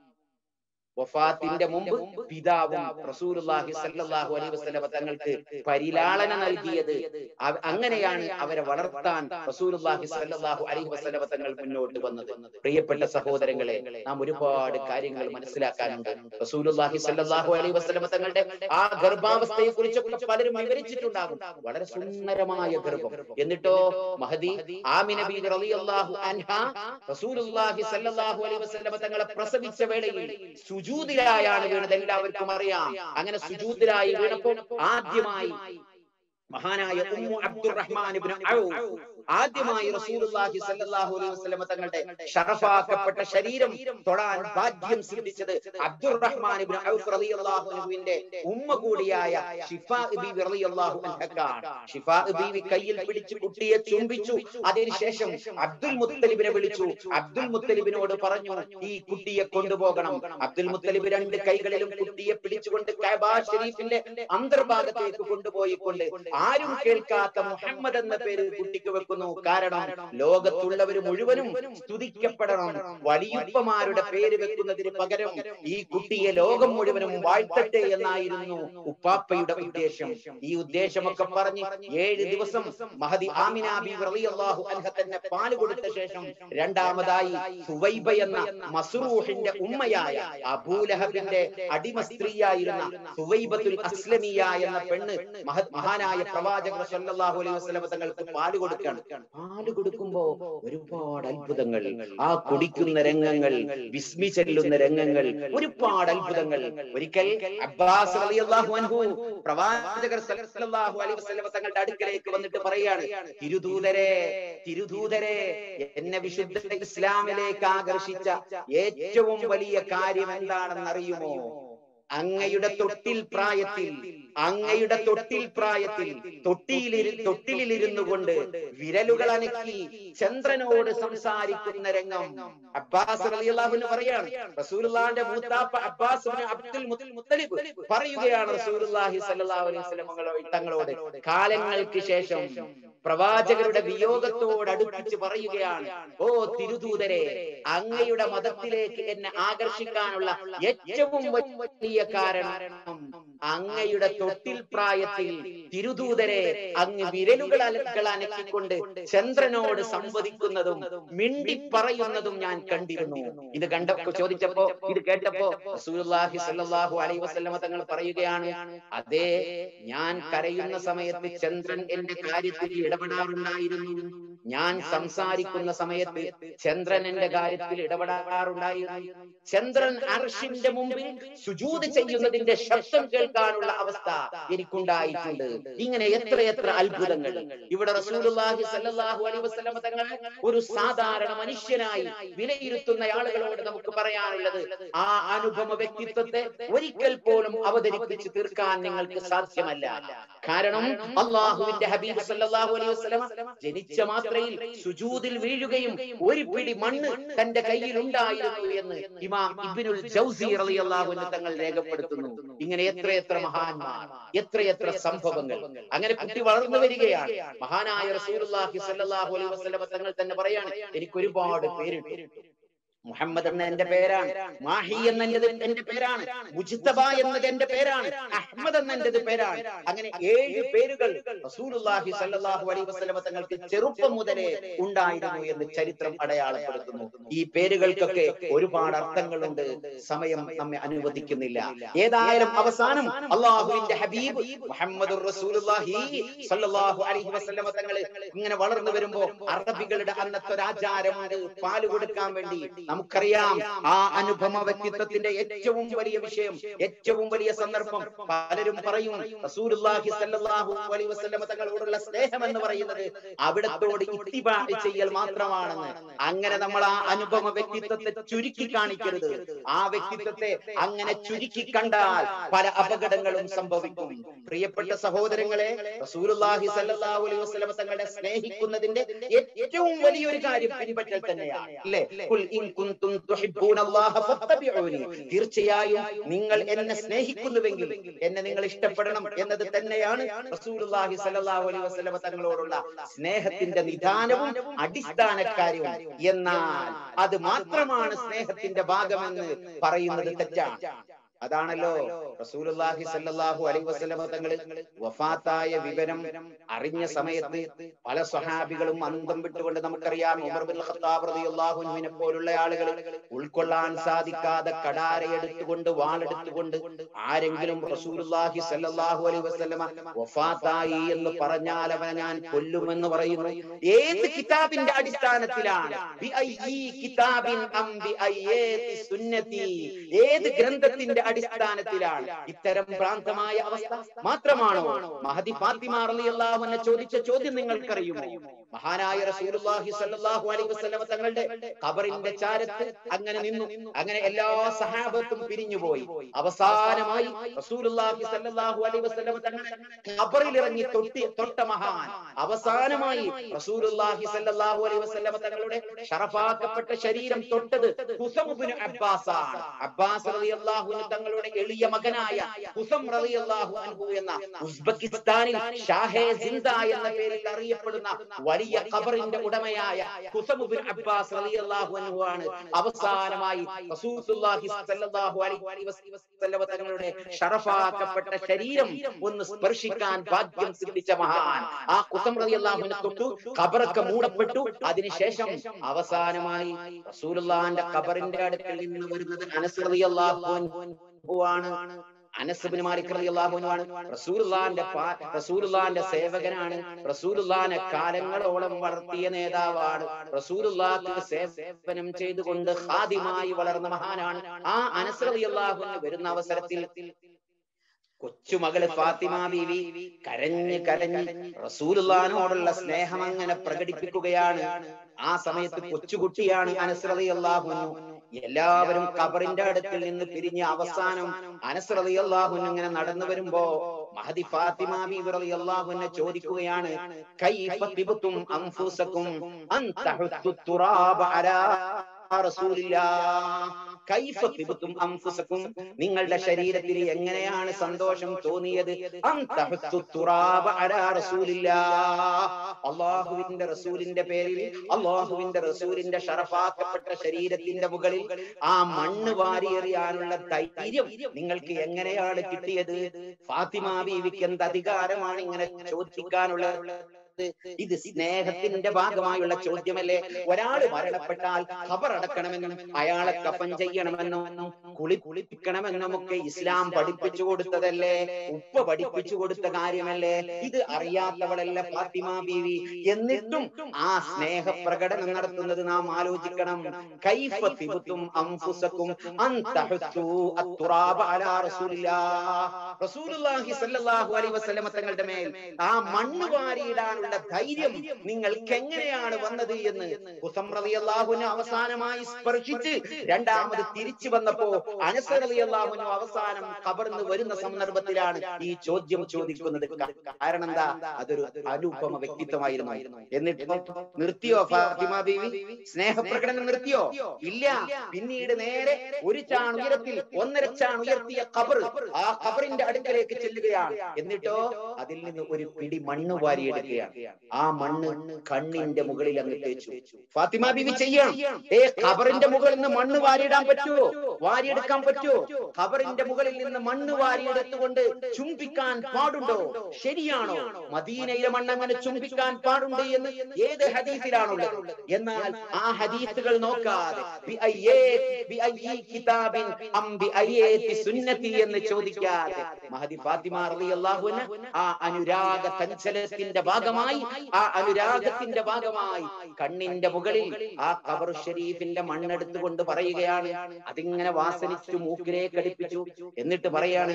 വഫാത്തിന്റെ മുമ്പ് പിതാവും റസൂലുള്ളാഹി സല്ലല്ലാഹു അലൈഹി വസല്ലമ തങ്ങൾക്ക് പരിലാളന നൽകിയത് അവ- അങ്ങനെയാണ് അവരെ വളർത്താൻ റസൂലുള്ളാഹി സല്ലല്ലാഹു അലൈഹി വസല്ലമ തങ്ങൾ മുന്നോട്ട് വന്നത് പ്രിയപ്പെട്ട സഹോദരങ്ങളെ നാം ഒരുപാട് കാര്യങ്ങൾ മനസ്സിലാക്കാനുണ്ട് റസൂലുള്ളാഹി സല്ലല്ലാഹു അലൈഹി വസല്ലമ തങ്ങളുടെ ആ ഗർഭാവസ്ഥയെ കുറിച്ചൊക്കെ പലരും വിവരിച്ചിട്ടുണ്ടാകും വളരെ സുന്ദരമായ ഗർഭം എന്നിട്ടോ മഹദി ആമിന ബീവി റളിയല്ലാഹു അൻഹ റസൂലുള്ളാഹി സല്ലല്ലാഹു അലൈഹി വസല്ലമ തങ്ങളെ പ്രസവിച്ച വേളയിൽ സുജൂദിലായാണ് വീണത് എല്ലാവർക്കും അറിയാം അങ്ങനെ സുജൂദിലായി വീണപ്പോൾ ആദ്യമായി മഹാനായ ഉമ്മു അബ്ദുറഹ്മാൻ ഇബ്നു ഔഫ് ആദ്യമായി റസൂലുള്ളാഹി സ്വല്ലല്ലാഹു അലൈഹി വസല്ലമ തങ്ങളുടെ ഷറഫാക്കപ്പെട്ട ശരീരം തൊടാൻ ഭാഗ്യം സിദ്ധിച്ചത് അബ്ദുറഹ്മാൻ ഇബ്നു ഔഫ് റളിയല്ലാഹു അൻഹുവിന്റെ ഉമ്മ കൂടിയായ ഷിഫാ ബീവി റളിയല്ലാഹു അൻഹക്കാണ് ഷിഫാ ബീവി കയ്യിൽ പിടിച്ച് കുട്ടിയെ ചുംബിച്ചു അതിനുശേഷം അബ്ദുൽ മുത്തലിബിനെ വിളിച്ചു അബ്ദുൽ മുത്തലിബിനോട് പറഞ്ഞു ഈ കുട്ടിയെ കൊണ്ടുപോകണം അബ്ദുൽ മുത്തലിബ് രണ്ട് കൈകളിലും കുട്ടിയെ പിടിച്ചുകൊണ്ട് കഅബ ഷരീഫിന്റെ അന്തർഭാഗത്തേക്ക് കൊണ്ടുപോയിക്കൊണ്ട് ആരും കേൾക്കാത്ത മുഹമ്മദ് എന്ന പേര് കുട്ടിക്ക് വെക്കുന്നു കാരണം ലോകത്തുള്ളവർ മുഴുവനും സ്തുതിക്കപ്പെടണം വലിയുപ്പമാരുടെ പേര് വെക്കുന്നതിന് പകരം ഈ കുട്ടിയെ ലോകം മുഴുവനും വാഴ്ത്തട്ടെ എന്നായിരുന്നു ഉപ്പാപ്പയുടെ ഉദ്ദേശം ഈ ഉദ്ദേശമൊക്കെ പറഞ്ഞ് ഏഴ് ദിവസം മഹദി ആമിന ബി റളിയല്ലാഹു അൻഹ തന്നെ പാല് കൊടുത്ത ശേഷം രണ്ടാമതായി സുവൈബ എന്ന മസ്റൂഹിന്റെ ഉമ്മയായ അബൂലഹബിന്റെ അടിമ സ്ത്രീയായിരുന്ന സുവൈബത്തുൽ അസ്ലമിയ എന്ന പെണ്ണ് മഹത് മഹാനായ പ്രവാചകർ സല്ലല്ലാഹു അലൈഹി വസല്ലം തങ്ങൾക്ക് പാല് കൊടുക്കുകയാണ് പാല് കൊടുക്കുമ്പോ ഒരുപാട് അത്ഭുതങ്ങൾ ആ കുടിക്കുന്ന രംഗങ്ങൾ വിസ്മി ചെല്ലുന്ന രംഗങ്ങൾ ഒരുപാട് അത്ഭുതങ്ങൾ ഒരിക്കൽ അബ്ബാസ് റളിയല്ലാഹു അൻഹു പ്രവാചകർ സല്ലല്ലാഹു അലൈഹി വസല്ലം തങ്ങളുടെ അടുക്കലേക്ക് വന്നിട്ട് പറയാണ് തിരുദൂതരെ തിരുദൂതരെ എന്നെ വിശുദ്ധ ഇസ്ലാമിലേക്ക് ആകർഷിച്ച ഏറ്റവും വലിയ കാര്യം എന്താണെന്ന് അറിയുമോ അങ്ങയുടെ തൊട്ടിൽ പ്രായത്തിൽ അങ്ങയുടെ തൊട്ടിൽ പ്രായത്തിൽ തൊട്ടിയിലിരു തൊട്ടിലിരുന്നു കൊണ്ട് വിരലുകൾ അനക്കി ചന്ദ്രനോട് സംസാരിക്കുന്ന രംഗം അബ്ബാസ് റളിയല്ലാഹു പറയാണ് റസൂലുള്ളാഹിന്റെ മൂത്താപ്പ അബ്ബാസ് ഇബ്നു അബ്ദുൽ മുത്തൽ- മുത്തലിബ് പറയുകയാണ് റസൂലുള്ളാഹി സ്വല്ലല്ലാഹു അലൈഹി വസല്ലം തങ്ങളോ- തങ്ങളോട് കാലങ്ങൾക്ക് ശേഷം പ്രവാചകരുടെ വിയോഗത്തോട് അടുപ്പിച്ച് പറയുകയാണ് ഓ തിരുദൂതരെ അങ്ങയുടെ മതത്തിലേക്ക് എന്നെ ആകർഷിക്കാനുള്ള ഏറ്റവും വലിയ കാരണം അങ്ങയുടെ തൊട്ടിൽ പ്രായത്തിൽ തിരുദൂതരെ അങ്ങ് വിരലുകൾ അലകൾ അനക്കിക്കൊണ്ട് ചന്ദ്രനോട് സംവദിക്കുന്നതും മിണ്ടി പറയുന്നതും ഞാൻ കണ്ടിരുന്നു ഇത് കണ്ടപ്പോ ചോദിച്ചപ്പോ ഇത് കേട്ടപ്പോ റസൂലുള്ളാഹി സ്വല്ലല്ലാഹു അലൈഹി വസല്ലമ തങ്ങൾ പറയുകയാണ് അതെ ഞാൻ കരയുന്ന സമയത്ത് ചന്ദ്രൻ എന്റെ കാര്യത്തിൽ ഇടപെടാറുണ്ടായിരുന്നു ഞാൻ സംസാരിക്കുന്ന സമയത്ത് ചന്ദ്രൻ എന്റെ കാര്യത്തിൽ ഇടപെടാറുണ്ടായിരുന്നു ചന്ദ്രൻ അർഷിന്റെ മുമ്പിൽ സുജൂത് ചെയ്യുന്നതിന്റെ ശബ്ദം കേൾക്കാനുള്ള അവസ്ഥ എനിക്കുണ്ടായിട്ടുണ്ട് ഇങ്ങനെ എത്ര എത്ര അത്ഭുതങ്ങൾ ഇവിടെ റസൂലുള്ളാഹി സ്വല്ലല്ലാഹു അലൈഹി വസല്ലമ തങ്ങൾ ഒരു സാധാരണ മനുഷ്യനായി വിലയിരുത്തുന്ന ആളുകളോട് നമുക്ക് പറയാനുള്ളത് ആ അനുപമ വ്യക്തിത്വത്തെ ഒരിക്കൽ പോലും അവതരിപ്പിച്ച് തീർക്കാൻ നിങ്ങൾക്ക് സാധ്യമല്ല കാരണം അള്ളാഹുവിന്റെ ഹബീബ് സല്ലല്ലാഹു അലൈഹി വസല്ലമ ജനിച്ച മാത്രയിൽ സുജൂദിൽ വീഴുകയും ഒരു പിടി മണ്ണ് തന്റെ കയ്യിൽ ഉണ്ടായിരുന്നു എന്ന് ഇമാം ഇബ്നുൽ ജൗസി റളിയല്ലാഹു അൻഹു തങ്ങൾ രേഖപ്പെടുത്തുന്നു ഇങ്ങനെ എത്രയെത്ര മഹാന്മാർ എത്രയെത്ര സംഭവങ്ങൾ അങ്ങനെ കുട്ടി വളർന്നു വരികയാണ് മഹാനായ റസൂലുള്ളാഹി സ്വല്ലല്ലാഹു അലൈഹി വസല്ലമ തങ്ങൾ തന്നെ പറയാണ് എനിക്ക് ഒരുപാട് പേരുണ്ട് മുഹമ്മദ് എന്ന എന്റെ പേരാണ് മാഹി എന്ന എന്റേത് എന്റെ പേരാണ് മുജിത്തബ എന്നത് എന്റെ പേരാണ് അഹമ്മദ് എന്ന എന്റേത് പേരാണ് അങ്ങനെ ഏഴ് പേരുകൾ റസൂലുള്ളാഹി സ്വല്ലല്ലാഹു അലൈഹി വസല്ലമ തങ്ങൾക്ക് ചെറുപ്പം മുതലേ ഉണ്ടായിരുന്നു എന്ന് ചരിത്രം അടയാളപ്പെടുത്തുന്നു ഈ പേരുകൾക്കൊക്കെ ഒരുപാട് അർത്ഥങ്ങളുണ്ട് സമയം നമ്മെ അനുവദിക്കുന്നില്ല ഏതായാലും അവസാനം അള്ളാഹുവിന്റെ ഹബീബ് മുഹമ്മദ് റസൂലുള്ളാഹി സ്വല്ലല്ലാഹു അലൈഹി വസല്ലമ തങ്ങൾ ഇങ്ങനെ വളർന്നു വരുമ്പോ അറബികളുടെ അന്നത്തെ ഒരു ആചാരമുണ്ട് പാല് കൊടുക്കാൻ വേണ്ടി നമുക്കറിയാം ആ അനുപമ വ്യക്തിത്വത്തിന്റെ ഏറ്റവും വലിയ വിഷയം ഏറ്റവും വലിയ സന്ദർഭം പലരും പറയും റസൂലുള്ളാഹി സ്വല്ലല്ലാഹു അലൈഹി വസല്ലമ തങ്ങളോടുള്ള സ്നേഹം എന്ന് പറയുന്നത് അവിടത്തോട് ഇത്തിബാ ചെയ്യൽ മാത്രമാണെന്ന് അങ്ങനെ നമ്മൾ ആ അനുപമ വ്യക്തിത്വത്തെ ചുരുക്കി കാണിക്കരുത് ആ വ്യക്തിത്വത്തെ അങ്ങനെ ചുരുക്കി കണ്ടാൽ പല അപകടങ്ങളും സംഭവിക്കും പ്രിയപ്പെട്ട സഹോദരങ്ങളെ റസൂലുള്ളാഹി സ്വല്ലല്ലാഹു അലൈഹി വസല്ലമ തങ്ങളെ സ്നേഹിക്കുന്നതിന്റെ ഏറ്റവും വലിയൊരു കാര്യം പിൻപറ്റൽ തന്നെയാണ് അല്ലേ ഖുൽ ഇൻ കുൻതും തുഹിബ്ബൂനല്ലാഹ ഫത്തബിഊനി തീർച്ചയായും നിങ്ങൾ എന്നെ സ്നേഹിക്കുന്നുവെങ്കിൽ എന്നെ നിങ്ങൾ ഇഷ്ടപ്പെടണം എന്നത് തന്നെയാണ് റസൂലുള്ളാഹി സ്വല്ലല്ലാഹു അലൈഹി വസല്ലമ തങ്ങളോടുള്ള സ്നേഹത്തിന്റെ നിദാനവും അടിസ്ഥാന കാര്യവും എന്നാൽ അത് മാത്രമാണ് സ്നേഹത്തിന്റെ ഭാഗമെന്ന് പറയുന്നത് തെറ്റാണ് അതാണല്ലോ റസൂലുള്ളാഹി സ്വല്ലല്ലാഹു അലൈഹി വസല്ലമ തങ്ങൾ വഫാത്തായ വിവരം അറിഞ്ഞ സമയത്ത് പല സ്വഹാബികളും അന്തം വിട്ടുകൊണ്ട് നമുക്കറിയാം ഉമർ ബിൻ ഖത്താബ് റളിയല്ലാഹു അൻഹുവിനെ പോലുള്ള ആളുകൾ ഉൾക്കൊള്ളാൻ സാധിക്കാതെ കടാരയെടുത്തുകൊണ്ട് വാളെടുത്തുകൊണ്ട് ആരെങ്കിലും റസൂലുള്ളാഹി സ്വല്ലല്ലാഹു അലൈഹി വസല്ലമ വഫാത്തായി എന്ന് പറഞ്ഞാൽ അവനെ ഞാൻ കൊല്ലുമെന്ന് പറയുന്നു ഏത് കിതാബിന്റെ അടിസ്ഥാനത്തിലാണ് ബി അയ്യി കിതാബിൻ അം ബി അയ്യേതി സുന്നതി ഏത് ഗ്രന്ഥത്തിന്റെ അടിസ്ഥാനത്തിലാണ് ഇത്തരം ഭ്രാന്തമായ അവസ്ഥ മാത്രമാണോ മഹദി ഫാത്തിമ റളിയല്ലാഹു അൻഹ ചോദിച്ച ചോദ്യം നിങ്ങൾക്കറിയുമോ മഹാനായ റസൂലുള്ളാഹി സ്വല്ലല്ലാഹു അലൈഹി വസല്ലമ തങ്ങളുടെ ഖബറിന്റെ ചാരത്ത് അങ്ങനെ നിന്നു അങ്ങനെ എല്ലാ സഹാബത്തും പിരിഞ്ഞുപോയി അവസാനമായി റസൂലുള്ളാഹി സ്വല്ലല്ലാഹു അലൈഹി വസല്ലമ തങ്ങളുടെ ഖബറിൽ ഇറങ്ങി തൊട്ടി തൊട്ട മഹാൻ അവസാനമായി റസൂലുള്ളാഹി സ്വല്ലല്ലാഹു അലൈഹി വസല്ലമ തങ്ങളുടെ ഷറഫാക്കപ്പെട്ട ശരീരം തൊട്ടത് ഹുസം ഇബ്നു അബ്ബാസ് ആണ് അബ്ബാസ് റളിയല്ലാഹു അൻഹു തങ്ങളുടെ എളിയ മകനായ ഹുസം റളിയല്ലാഹു അൻഹു എന്ന ഉസ്ബെക്കിസ്ഥാനിൽ ഷാഹെ സിന്ദ എന്ന പേരിൽ അറിയപ്പെടുന്ന വലിയ ഖബറിന്റെ ഉടമയായ ഹുസം ഇബ്നു അബ്ബാസ് റളിയല്ലാഹു അൻഹു ആണ് അവസാനമായി റസൂലുള്ളാഹി സ്വല്ലല്ലാഹു അലൈഹി വസല്ലമ തങ്ങളുടെ ഷറഫാക്കപ്പെട്ട ശരീരം ഒന്ന് സ്പർശിക്കാൻ ഭാഗ്യം സിദ്ധിച്ച മഹാൻ ആ ഹുസം റളിയല്ലാഹു അൻഹു തൊട്ടു ഖബറൊക്കെ മൂടപ്പെട്ടു അതിനുശേഷം അവസാനമായി റസൂലുള്ളാഹിന്റെ ഖബറിന്റെ അടുക്കൽ നിന്ന് വരുന്നത് അനസ് റളിയല്ലാഹു അൻഹു ആണ് അനസ് ബിൻ മാലിക് റളിയല്ലാഹു അൻഹു ആണ് റസൂലുള്ളാഹിന്റെ പാ- റസൂലുള്ളാഹിന്റെ സേവകനാണ് റസൂലുള്ളാഹിനെ കാലങ്ങളോളം വളർത്തിയ നേതാവാണ് റസൂലുള്ളാഹിക്ക് സേവനം ചെയ്തുകൊണ്ട് ഹാദിമായി വളർന്ന മഹാനാണ് ആ അനസ് റളിയല്ലാഹു അൻഹു വരുന്ന അവസരത്തിൽ കൊച്ചുമകള് ഫാത്തിമ ബീവി കരഞ്ഞ് കരഞ്ഞ് റസൂലുള്ളാഹിനോടുള്ള സ്നേഹം അങ്ങനെ പ്രകടിപ്പിക്കുകയാണ് ആ സമയത്ത് കൊച്ചുകുട്ടിയാണ് അനസ് റളിയല്ലാഹു അൻഹു എല്ലാവരും ഖബറിന്റെ അടുത്തിൽ നിന്ന് പിരിഞ്ഞ് അവസാനം അനസ് റളിയല്ലാഹു അൻഹു ഇങ്ങനെ നടന്നു വരുമ്പോ മഹദി ഫാത്തിമ ബീവി റളിയല്ലാഹു അൻഹ ചോദിക്കുകയാണ് കൈഫ തിബ്തും അൻഫുസകും അൻ തഹുത്തു തുറാബ അലാ റസൂലില്ലാഹ് കൈഫ തിബ്തും അൻഫുസകും നിങ്ങളുടെ ശരീരത്തിൽ എങ്ങനെയാണ് സന്തോഷം തോന്നിയത് അൻ തഹുത്തു തുറാബ അലാ റസൂലില്ലാഹ് അള്ളാഹുവിന്റെ റസൂലിന്റെ പേരിൽ അള്ളാഹുവിന്റെ റസൂലിന്റെ ഷറഫാക്കപ്പെട്ട ശരീരത്തിന്റെ മുകളിൽ ആ മണ്ണ് വാരിയെറിയാനുള്ള ധൈര്യം നിങ്ങൾക്ക് എങ്ങനെയാണ് കിട്ടിയത് ഫാത്തിമ ബീവിക്ക് എന്ത് അധികാരമാണ് ഇങ്ങനെ ചോദിക്കാനുള്ളത് ഇത് സ്നേഹത്തിന്റെ ഭാഗമായുള്ള ചോദ്യമല്ലേ ഒരാൾ മരണപ്പെട്ടാൽ ഖബറടക്കണമെന്നും അയാളെ കഫൻ ചെയ്യണമെന്നും കുളി കുളിപ്പിക്കണമെന്നും ഒക്കെ ഇസ്ലാം പഠിപ്പിച്ചു കൊടുത്തതല്ലേ ഉപ്പ പഠിപ്പിച്ചു കൊടുത്ത കാര്യമല്ലേ ഇത് അറിയാത്തവളല്ല ഫാത്തിമ ബീവി എന്നിട്ടും ആ സ്നേഹ പ്രകടനം നടത്തുന്നത് നാം ആലോചിക്കണം കൈഫ തിബുത്തും അംഫുസക്കും അൻ തഹുത്തു അത്തുറാബ അലാ റസൂലില്ലാഹ് റസൂലുള്ളാഹി സ്വല്ലല്ലാഹു അലൈഹി വസല്ലമ തങ്ങളുടെ മേൽ ആ മണ്ണ് വാരിയിടാനുള്ള ധൈര്യം നിങ്ങൾക്ക് എങ്ങനെയാണ് വന്നത് എന്ന് ഹുസം റളിയല്ലാഹുവിനെ അവസാനമായി സ്പർശിച്ച് രണ്ടാമത് തിരിച്ചു വന്നപ്പോ അനസ് റളിയല്ലാഹുവിന് അവസാനം കബർന്ന് വരുന്ന സന്ദർഭത്തിലാണ് ഈ ചോദ്യം ചോദിക്കുന്നത് ക- കാരണം എന്താ അതൊരു അനുപമ വ്യക്തിത്വമായിരുന്നു എന്നിട്ട് നിർത്തിയോ ഫാത്തിമ ബീവി സ്നേഹപ്രകടനം നിർത്തിയോ ഇല്ല പിന്നീട് നേരെ ഒരു ചാൺ ഉയരത്തിൽ ഒന്നര ചാൺ ഉയർത്തിയ കബർ ആ കബറിന്റെ അടുക്കലേക്ക് ചെല്ലുകയാണ് എന്നിട്ടോ അതിൽ നിന്ന് ഒരു പിടി മണ്ണ് വാരിയെടുക്കുകയാണ് ആ മണ്ണ് കണ്ണിന്റെ മുകളിൽ അങ്ങ് തേച്ചു ഫാത്തിമ ബിവി ചെയ്യണം ഏ ഖബറിന്റെ മുകളിൽ നിന്ന് മണ്ണ് വാരിയിടാൻ പറ്റുമോ വാരിയെടുക്കാൻ പറ്റുമോ ഖബറിന്റെ മുകളിൽ നിന്ന് മണ്ണ് വാരിയെടുത്തുകൊണ്ട് ചുംബിക്കാൻ പാടുണ്ടോ ശരിയാണോ മദീനയിലെ മണ്ണ് അങ്ങനെ ചുംബിക്കാൻ പാടുണ്ട് എന്ന് ഏത് ഹദീസിലാണുള്ളത് എന്നാൽ ആ ഹദീസുകൾ നോക്കാതെ ബി അയ്യേ- ബി അയ്യി കിതാബിൻ അം ബി അയ്യേത്തി സുന്നത്തി എന്ന് ചോദിക്കാതെ മഹദി ഫാത്തിമ റളിയല്ലാഹു അൻഹ ആ അനുരാഗ തഞ്ചലത്തിന്റെ ഭാഗമായി ആ അനുരാഗത്തിന്റെ ഭാഗമായി കണ്ണിന്റെ മുകളിൽ ആ ഖബർ ഷരീഫിന്റെ മണ്ണെടുത്തുകൊണ്ട് പറയുകയാണ് അതിങ്ങനെ വാസനിച്ചു മൂക്കിലേക്ക് അടുപ്പിച്ചു എന്നിട്ട് പറയാണ്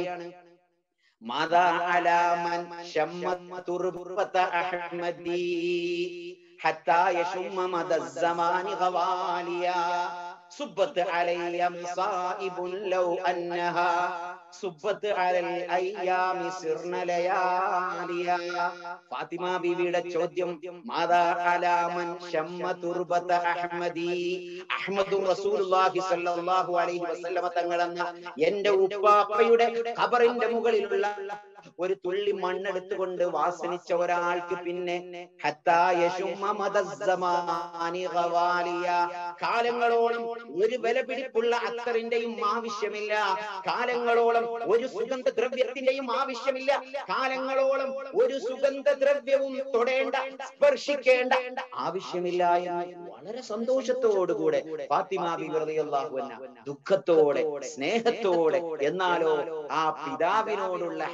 മാതാ അലാമൻ ശമ്മ തുർബത അഹ്മദി ഹത്താ യശുമ്മ മദസ്സമാനി ഗവാലിയ സുബ്ബത്ത് അലയ്യ മസായിബ ലൗ അന്നഹാ സുബ്ബത്ത് അലൽ അയ്യാമി സിർന ലയാലിയ ഫാത്തിമ ബീവിയുടെ ചോദ്യം മാതാ അലാമൻ ശമ്മ തുർബത അഹ്മദി അഹ്മദുർ റസൂലുള്ളാഹി സ്വല്ലല്ലാഹു അലൈഹി വസല്ലമ തങ്ങളെന്ന എന്റെ ഉപ്പാപ്പയുടെ ഖബറിന്റെ മുകളിലുള്ള ഒരു തുള്ളി മണ്ണെടുത്തുകൊണ്ട് വാസനിച്ച ഒരാൾക്ക് പിന്നെ ഹത്താ യശുമ്മ മദസ്സമാനി ഗവാലിയ കാലങ്ങളോളം ഒരു വിലപിടിപ്പുള്ള അത്തറിന്റെയും ആവശ്യമില്ല കാലങ്ങളോളം ഒരു സുഗന്ധ ദ്രവ്യത്തിന്റെയും ആവശ്യമില്ല കാലങ്ങളോളം ഒരു സുഗന്ധ ദ്രവ്യവും തൊടേണ്ട സ്പർശിക്കേണ്ട ആവശ്യമില്ല എന്ന് വളരെ സന്തോഷത്തോടുകൂടെ ഫാത്തിമ ബിബി റളിയല്ലാഹു അൻഹ ദുഃഖത്തോടെ സ്നേഹത്തോടെ എന്നാലോ ആ പിതാവിനോടുള്ള ഹബീബിന്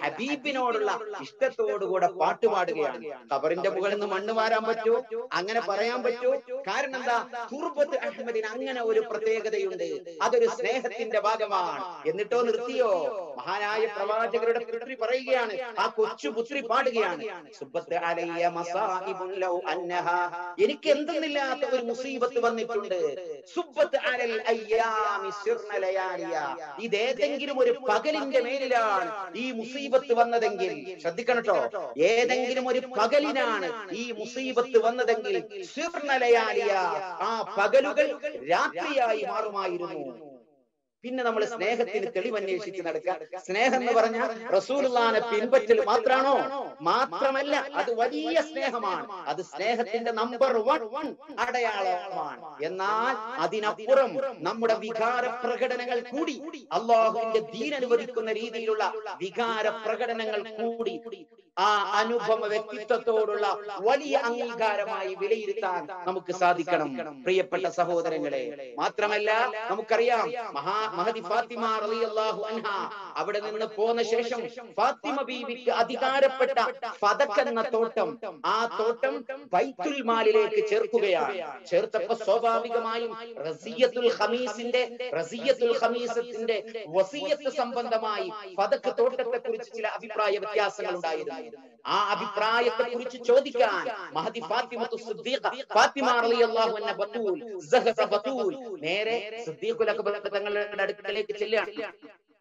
ഹബീബിനോടുള്ള ഇഷ്ടത്തോടുകൂടെ പാട്ടുപാടുകയാണ് ഖബറിന്റെ മുകളിൽ നിന്ന് മണ്ണ് വാരാൻ പറ്റൂ അങ്ങനെ പറയാൻ പറ്റൂ കാരണം എന്താ തുർബത്ത് അഹമ്മദിന് അങ്ങനെ ഒരു പ്രത്യേകതയുണ്ട് അതൊരു സ്നേഹത്തിന്റെ ഭാഗമാണ് എന്നിട്ടോ നിർത്തിയോ മഹാനായ പ്രവാചകരുടെ പുത്രി പറയുകയാണ് ആ കൊച്ചു പുത്രി പാടുകയാണ് സുബ്ബത്ത് അലയ്യ മസാഹിബുൻ ലൗ അന്നഹാ എനിക്ക് എന്തെന്നില്ലാത്ത ഒരു മുസീബത്ത് വന്നിട്ടുണ്ട് സുബ്ബത്ത് അലൽ അയ്യാമി സിർന ലയാലിയ ഇതേതെങ്കിലും ഒരു പകലിന്റെ മേലിലാണ് ഈ മുസീബത്ത് വന്നതെങ്കിൽ ശ്രദ്ധിക്കണം കേട്ടോ ഏതെങ്കിലും ഒരു പകലിനാണ് ഈ മുസീബത്ത് വന്നതെങ്കിൽ സിർന ലയാലിയ ആ പകലുകൾ രാത്രിയായി മാറുമായിരുന്നു പിന്നെ നമ്മൾ സ്നേഹത്തിന് തെളിവന്വേഷിച്ച് നടക്കുക സ്നേഹം എന്ന് പറഞ്ഞാൽ റസൂലുള്ളാനെ പിൻപറ്റൽ മാത്രാണോ മാത്രമല്ല അത് വലിയ സ്നേഹമാണ് അത് സ്നേഹത്തിന്റെ നമ്പർ വൺ വൺ അടയാളമാണ് എന്നാൽ അതിനപ്പുറം നമ്മുടെ വികാര പ്രകടനങ്ങൾ കൂടി അള്ളാഹുവിന്റെ ദീൻ അനുവദിക്കുന്ന രീതിയിലുള്ള വികാര പ്രകടനങ്ങൾ കൂടി ആ അനുഭവ വ്യക്തിത്വത്തോടുള്ള വലിയ അംഗീകാരമായി വിലയിരുത്താൻ നമുക്ക് സാധിക്കണം പ്രിയപ്പെട്ട സഹോദരങ്ങളെ മാത്രമല്ല നമുക്കറിയാം മഹാ മഹദി ഫാത്തിമ റളിയല്ലാഹു അൻഹ അവിടെ നിന്ന് പോന്ന ശേഷം ഫാത്തിമ ബീവിക്ക് അധികാരപ്പെട്ട ഫതക് എന്ന തോട്ടം ആ തോട്ടം ബൈത്തുൽ മാലിലേക്ക് ചേർക്കുകയാണ് ചേർത്തപ്പോ സ്വാഭാവികമായും റസിയത്തുൽ ഖമീസിന്റെ റസിയത്തുൽ ഖമീസത്തിന്റെ വസിയത്ത് സംബന്ധമായി ഫതക് തോട്ടത്തെ കുറിച്ച് ചില അഭിപ്രായ വ്യത്യാസങ്ങൾ ഉണ്ടായിരുന്നു ആ അഭിപ്രായത്തെ കുറിച്ച് ചോദിക്കാൻ മഹദി ഫാത്തിമത്തു സിദ്ദീഖ ഫാത്തിമ റളിയല്ലാഹു അൻഹ ബത്തൂൽ സഹറ ബത്തൂൽ നേരെ സിദ്ദീഖുൽ അക്ബർ തങ്ങളുടെ അടുക്കലേക്ക് ചെല്ലുകയാണ്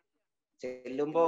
ചെല്ലുമ്പോ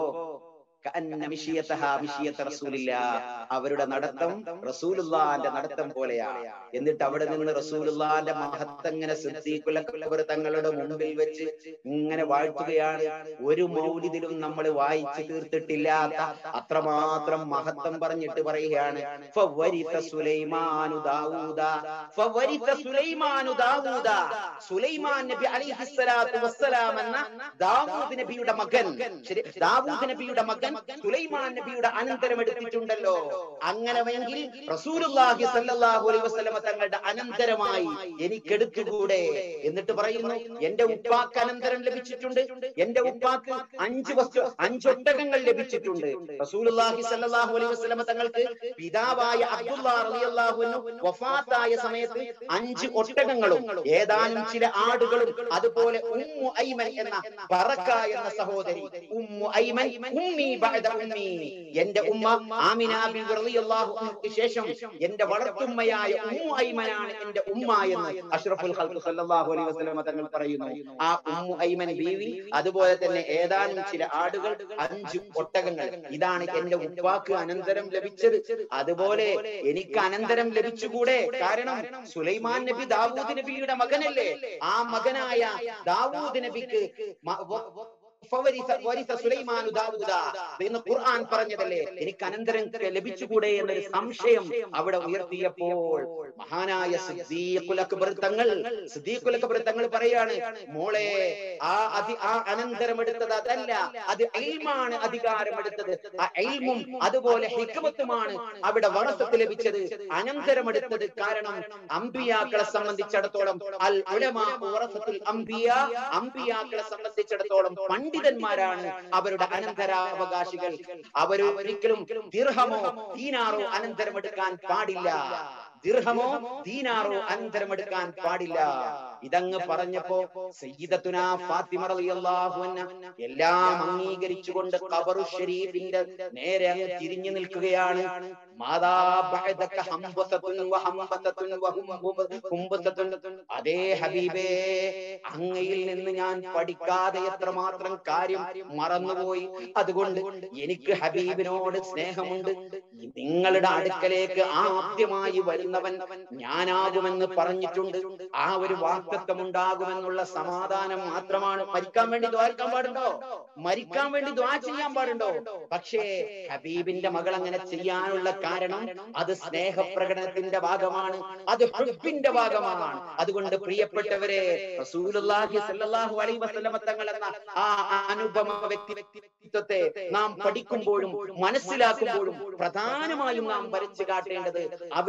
കഅന്ന മിശിയതഹ മിശിയത റസൂലില്ല അവരുടെ നടത്തം റസൂലുള്ളാന്റെ നടത്തം പോലെയാണ് എന്നിട്ട് അവിടെ നിന്ന് റസൂലുള്ളാന്റെ മഹത്തങ്ങനെ സിദ്ദീഖുൽ അക്ബർ തങ്ങളുടെ മുമ്പിൽ വെച്ച് ഇങ്ങനെ വാഴ്ത്തുകയാണ് ഒരു മൗലിദിലും നമ്മൾ വായിച്ചു തീർത്തിട്ടില്ലാത്ത അത്രമാത്രം മഹത്വം പറഞ്ഞിട്ട് പറയുകയാണ് ഫവരിത സുലൈമാനു ദാവൂദ ഫവരിത സുലൈമാനു ദാവൂദ സുലൈമാൻ നബി അലൈഹിസ്സലാത്തു വസ്സലാം എന്ന ദാവൂദ് നബിയുടെ മകൻ ശരി ദാവൂദ് നബിയുടെ മകൻ സുലൈമാൻ നബിയുടെ അനന്തരം എടുത്തിട്ടുണ്ടല്ലോ അങ്ങനെയെങ്കിൽ റസൂലുള്ളാഹി സല്ലല്ലാഹു അലൈഹി വസല്ലമ തങ്ങളുടെ അനന്തരമായി എനിക്ക് എടുത്തുകൂടെ എന്നിട്ട് പറയുന്നു എന്റെ ഉപ്പാക്ക് അനന്തരം ലഭിച്ചിട്ടുണ്ട് എന്റെ ഉപ്പാക്ക് അഞ്ച് വസ്തു അഞ്ചൊട്ടകങ്ങൾ ലഭിച്ചിട്ടുണ്ട് റസൂലുള്ളാഹി സല്ലല്ലാഹു അലൈഹി വസല്ലമ തങ്ങൾക്ക് പിതാവായ അബ്ദുല്ലാഹ് റളിയല്ലാഹു അൻഹു വഫാത്തായ സമയത്ത് അഞ്ച് ഒട്ടകങ്ങളും ഏതാനും ചില ആടുകളും അതുപോലെ ഉമ്മു ഐമൻ എന്ന ബറക്ക എന്ന സഹോദരി ഉമ്മു ഐമൻ ഉമ്മി ബഅദ ഉമ്മി എന്റെ ഉമ്മ ആമിന ബിബി റളിയല്ലാഹു അൻഹയ്ക്ക് ശേഷം എന്റെ വളർത്തുമ്മയായ ഉമ്മു ഐമനാണ് എന്റെ ഉമ്മ എന്ന് അഷ്റഫുൽ ഖൽഖ് സല്ലല്ലാഹു അലൈഹി വസല്ലം തങ്ങൾ പറയുന്നു ആ ഉമ്മു ഐമൻ ബീവി അതുപോലെ തന്നെ ഏതാനും ചില ആടുകൾ അഞ്ച് ഒട്ടകങ്ങൾ ഇതാണ് എന്റെ ഉപ്പാക്ക് അനന്തരം ലഭിച്ചത് അതുപോലെ എനിക്ക് അനന്തരം ലഭിച്ചുകൂടെ കാരണം സുലൈമാൻ നബി ദാവൂദ് നബിയുടെ മകനല്ലേ ആ മകനായ ദാവൂദ് നബിക്ക് മ- വ- ഫവരിസ- വരിസ സുലൈമാനു ദാവൂദ എന്ന് ഖുർആൻ പറഞ്ഞതല്ലേ എനിക്ക് അനന്തരം ലഭിച്ചുകൂടെ എന്നൊരു സംശയം അവിടെ ഉയർത്തിയപ്പോൾ മഹാനായ സിദ്ദീഖുൽ അക്ബർ തങ്ങൾ സിദ്ദീഖുൽ അക്ബർ തങ്ങൾ പറയാണ് മോളെ ആ അതി ആ അനന്തരം എടുത്തത് അതല്ല അത് ഇൽമാണ് അധികാരം എടുത്തത് ആ ഇൽമും അതുപോലെ ഹിക്മത്തുമാണ് അവിടെ വറസത്ത് ലഭിച്ചത് അനന്തരം എടുത്തത് കാരണം അമ്പിയാക്കളെ സംബന്ധിച്ചിടത്തോളം അൽ ഉലമാ വറസത്തുൽ അംബിയ അമ്പിയാക്കളെ സംബന്ധിച്ചിടത്തോളം പണ്ഡിതന്മാരാണ് അവരുടെ അനന്തരാവകാശികൾ അവരൊരിക്കലും ദിർഹമോ ദീനാറോ അനന്തരമെടുക്കാൻ പാടില്ല ദിർഹമോ ദീനാറോ അനന്തരമെടുക്കാൻ പാടില്ല ഇതങ്ങ് പറഞ്ഞപ്പോ സയ്യിദത്തുന ഫാത്തിമ റളിയല്ലാഹു അൻഹ എല്ലാം അംഗീകരിച്ചുകൊണ്ട് ഖബറു ഷരീഫിന്റെ നേരെ അങ്ങ് തിരിഞ്ഞു നിൽക്കുകയാണ് മാതാ ബഅദക ഹംബസത്തുൻ വഹംബസത്തുൻ വഹുംബുബ- ഹുംബസത്തുൻ അതേ ഹബീബേ അങ്ങയിൽ നിന്ന് ഞാൻ പഠിക്കാതെ എത്രമാത്രം കാര്യം മറന്നുപോയി അതുകൊണ്ട് എനിക്ക് ഹബീബിനോട് സ്നേഹമുണ്ട് നിങ്ങളുടെ അടുക്കലേക്ക് ആദ്യമായി വരുന്നവൻ ഞാനാകുമെന്ന് പറഞ്ഞിട്ടുണ്ട് ആ ഒരു വാക്തത്വം ഉണ്ടാകുമെന്നുള്ള സമാധാനം മാത്രമാണ് മരിക്കാൻ വേണ്ടി ദ്വാരിക്കാൻ പാടുണ്ടോ മരിക്കാൻ വേണ്ടി ദ്വാ ചെയ്യാൻ പാടുണ്ടോ പക്ഷേ ഹബീബിന്റെ മകൾ അങ്ങനെ ചെയ്യാനുള്ള കാരണം അത് സ്നേഹപ്രകടനത്തിന്റെ ഭാഗമാണ് അത് ഹുബിന്റെ ഭാഗമാണ് അതുകൊണ്ട് പ്രിയപ്പെട്ടവരെ റസൂലുള്ളാഹി സ്വല്ലല്ലാഹു അലൈഹി വസല്ലമ തങ്ങൾ എന്ന ആ അനുപമ വ്യക്തി വ്യക്തിത്വത്തെ നാം പഠിക്കുമ്പോഴും മനസ്സിലാക്കുമ്പോഴും പ്രധാനമായും നാം വരച്ചു കാട്ടേണ്ടത് അവിടുത്തെ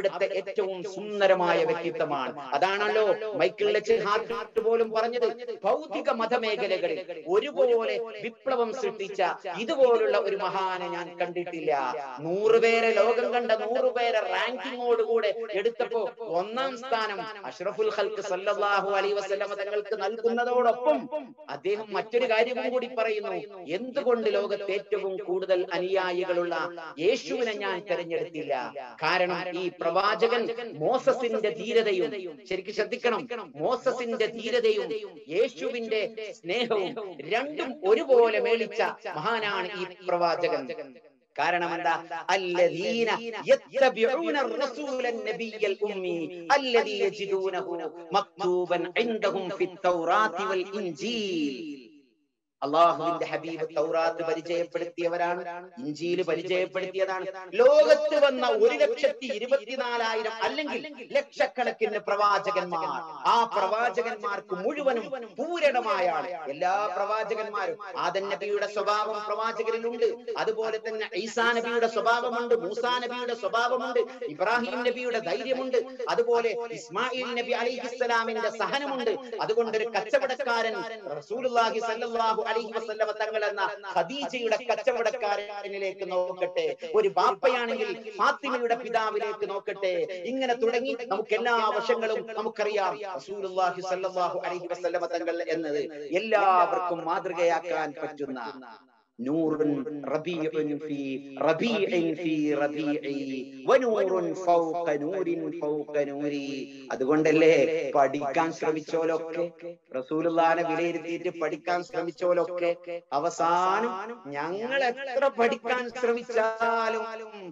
ഏറ്റവും സുന്ദരമായ വ്യക്തിത്വമാണ് അതാണല്ലോ മൈക്കിൾ ലെച്ച് ഹാർട്ട് പോലും പറഞ്ഞത് ഭൗതിക മതമേഖലകളിൽ ഒരുപോലെ വിപ്ലവം സൃഷ്ടിച്ച ഇതുപോലുള്ള ഒരു മഹാനെ ഞാൻ കണ്ടിട്ടില്ല നൂറുപേരെ ലോകം കണ്ട നൂറുപേരെ റാങ്കിങ്ങോടുകൂടെ എടുത്തപ്പോ ഒന്നാം സ്ഥാനം അഷ്റഫുൽ ഖൽക്ക് സല്ലല്ലാഹു അലൈഹി വസല്ലമ തങ്ങൾക്ക് നൽകുന്നതോടൊപ്പം അദ്ദേഹം മറ്റൊരു കാര്യവും കൂടി പറയുന്നു എന്തുകൊണ്ട് ലോകത്ത് ഏറ്റവും കൂടുതൽ അനുയായികളുള്ള യേശുവിനെ ഞാൻ തെരഞ്ഞെടുത്തില്ല കാരണം ഈ പ്രവാചകൻ മോസസിന്റെ ധീരതയും ശരിക്കും ശ്രദ്ധിക്കണം മോസസിന്റെ ധീരതയും യേശുവിന്റെ സ്നേഹവും രണ്ടും ഒരുപോലെ മേളിച്ച മഹാനാണ് ഈ പ്രവാചകൻ കാരണം എന്താ അല്ലദീന യത്തബിഊന الرسول النبي الأمي الذي يجدونه مكتوبا عندهم في التوراة والإنجيل അള്ളാഹുവിന്റെ ഹബീബ് തൗറാത്ത് പരിചയപ്പെടുത്തിയവരാണ് ഇഞ്ചിയില് പരിചയപ്പെടുത്തിയതാണ് ലോകത്ത് വന്ന ഒരു ലക്ഷത്തി ഇരുപത്തിനാലായിരം അല്ലെങ്കിൽ ലക്ഷക്കണക്കിന് പ്രവാചകന്മാർ ആ പ്രവാചകന്മാർക്ക് മുഴുവനും പൂരണമായാണ് എല്ലാ പ്രവാചകന്മാരും ആദൻ നബിയുടെ സ്വഭാവം പ്രവാചകരിലുണ്ട് അതുപോലെ തന്നെ ഈസാ നബിയുടെ സ്വഭാവമുണ്ട് മൂസാ നബിയുടെ സ്വഭാവമുണ്ട് ഇബ്രാഹിം നബിയുടെ ധൈര്യമുണ്ട് അതുപോലെ ഇസ്മായിൽ നബി അലിഹിസ്സലാമിന്റെ സഹനമുണ്ട് അതുകൊണ്ട് ഒരു കച്ചവടക്കാരൻ റസൂലുള്ളാഹി സല്ലല്ലാഹു അലൈഹി വസല്ലമ തങ്ങൾ എന്ന ഖദീജയുടെ കച്ചവടക്കാരനിലേക്ക് നോക്കട്ടെ ഒരു ബാപ്പയാണെങ്കിൽ ഫാത്തിമയുടെ പിതാവിലേക്ക് നോക്കട്ടെ ഇങ്ങനെ തുടങ്ങി നമുക്ക് എല്ലാ വശങ്ങളും നമുക്കറിയാം റസൂലുള്ളാഹി സല്ലല്ലാഹു അലൈഹി വസല്ലമ തങ്ങൾ എന്നത് എല്ലാവർക്കും മാതൃകയാക്കാൻ പറ്റുന്ന نور ربيع في ربيع في ربيعي ونور فوق نور فوق نوري അതുകൊണ്ടല്ലേ പഠിക്കാൻ ശ്രമിച്ചോലൊക്കെ റസൂലുള്ളാനെ വിലയിരുത്തിയിട്ട് പഠിക്കാൻ ശ്രമിച്ചോലൊക്കെ അവസാനം ഞങ്ങൾ എത്ര പഠിക്കാൻ ശ്രമിച്ചാലും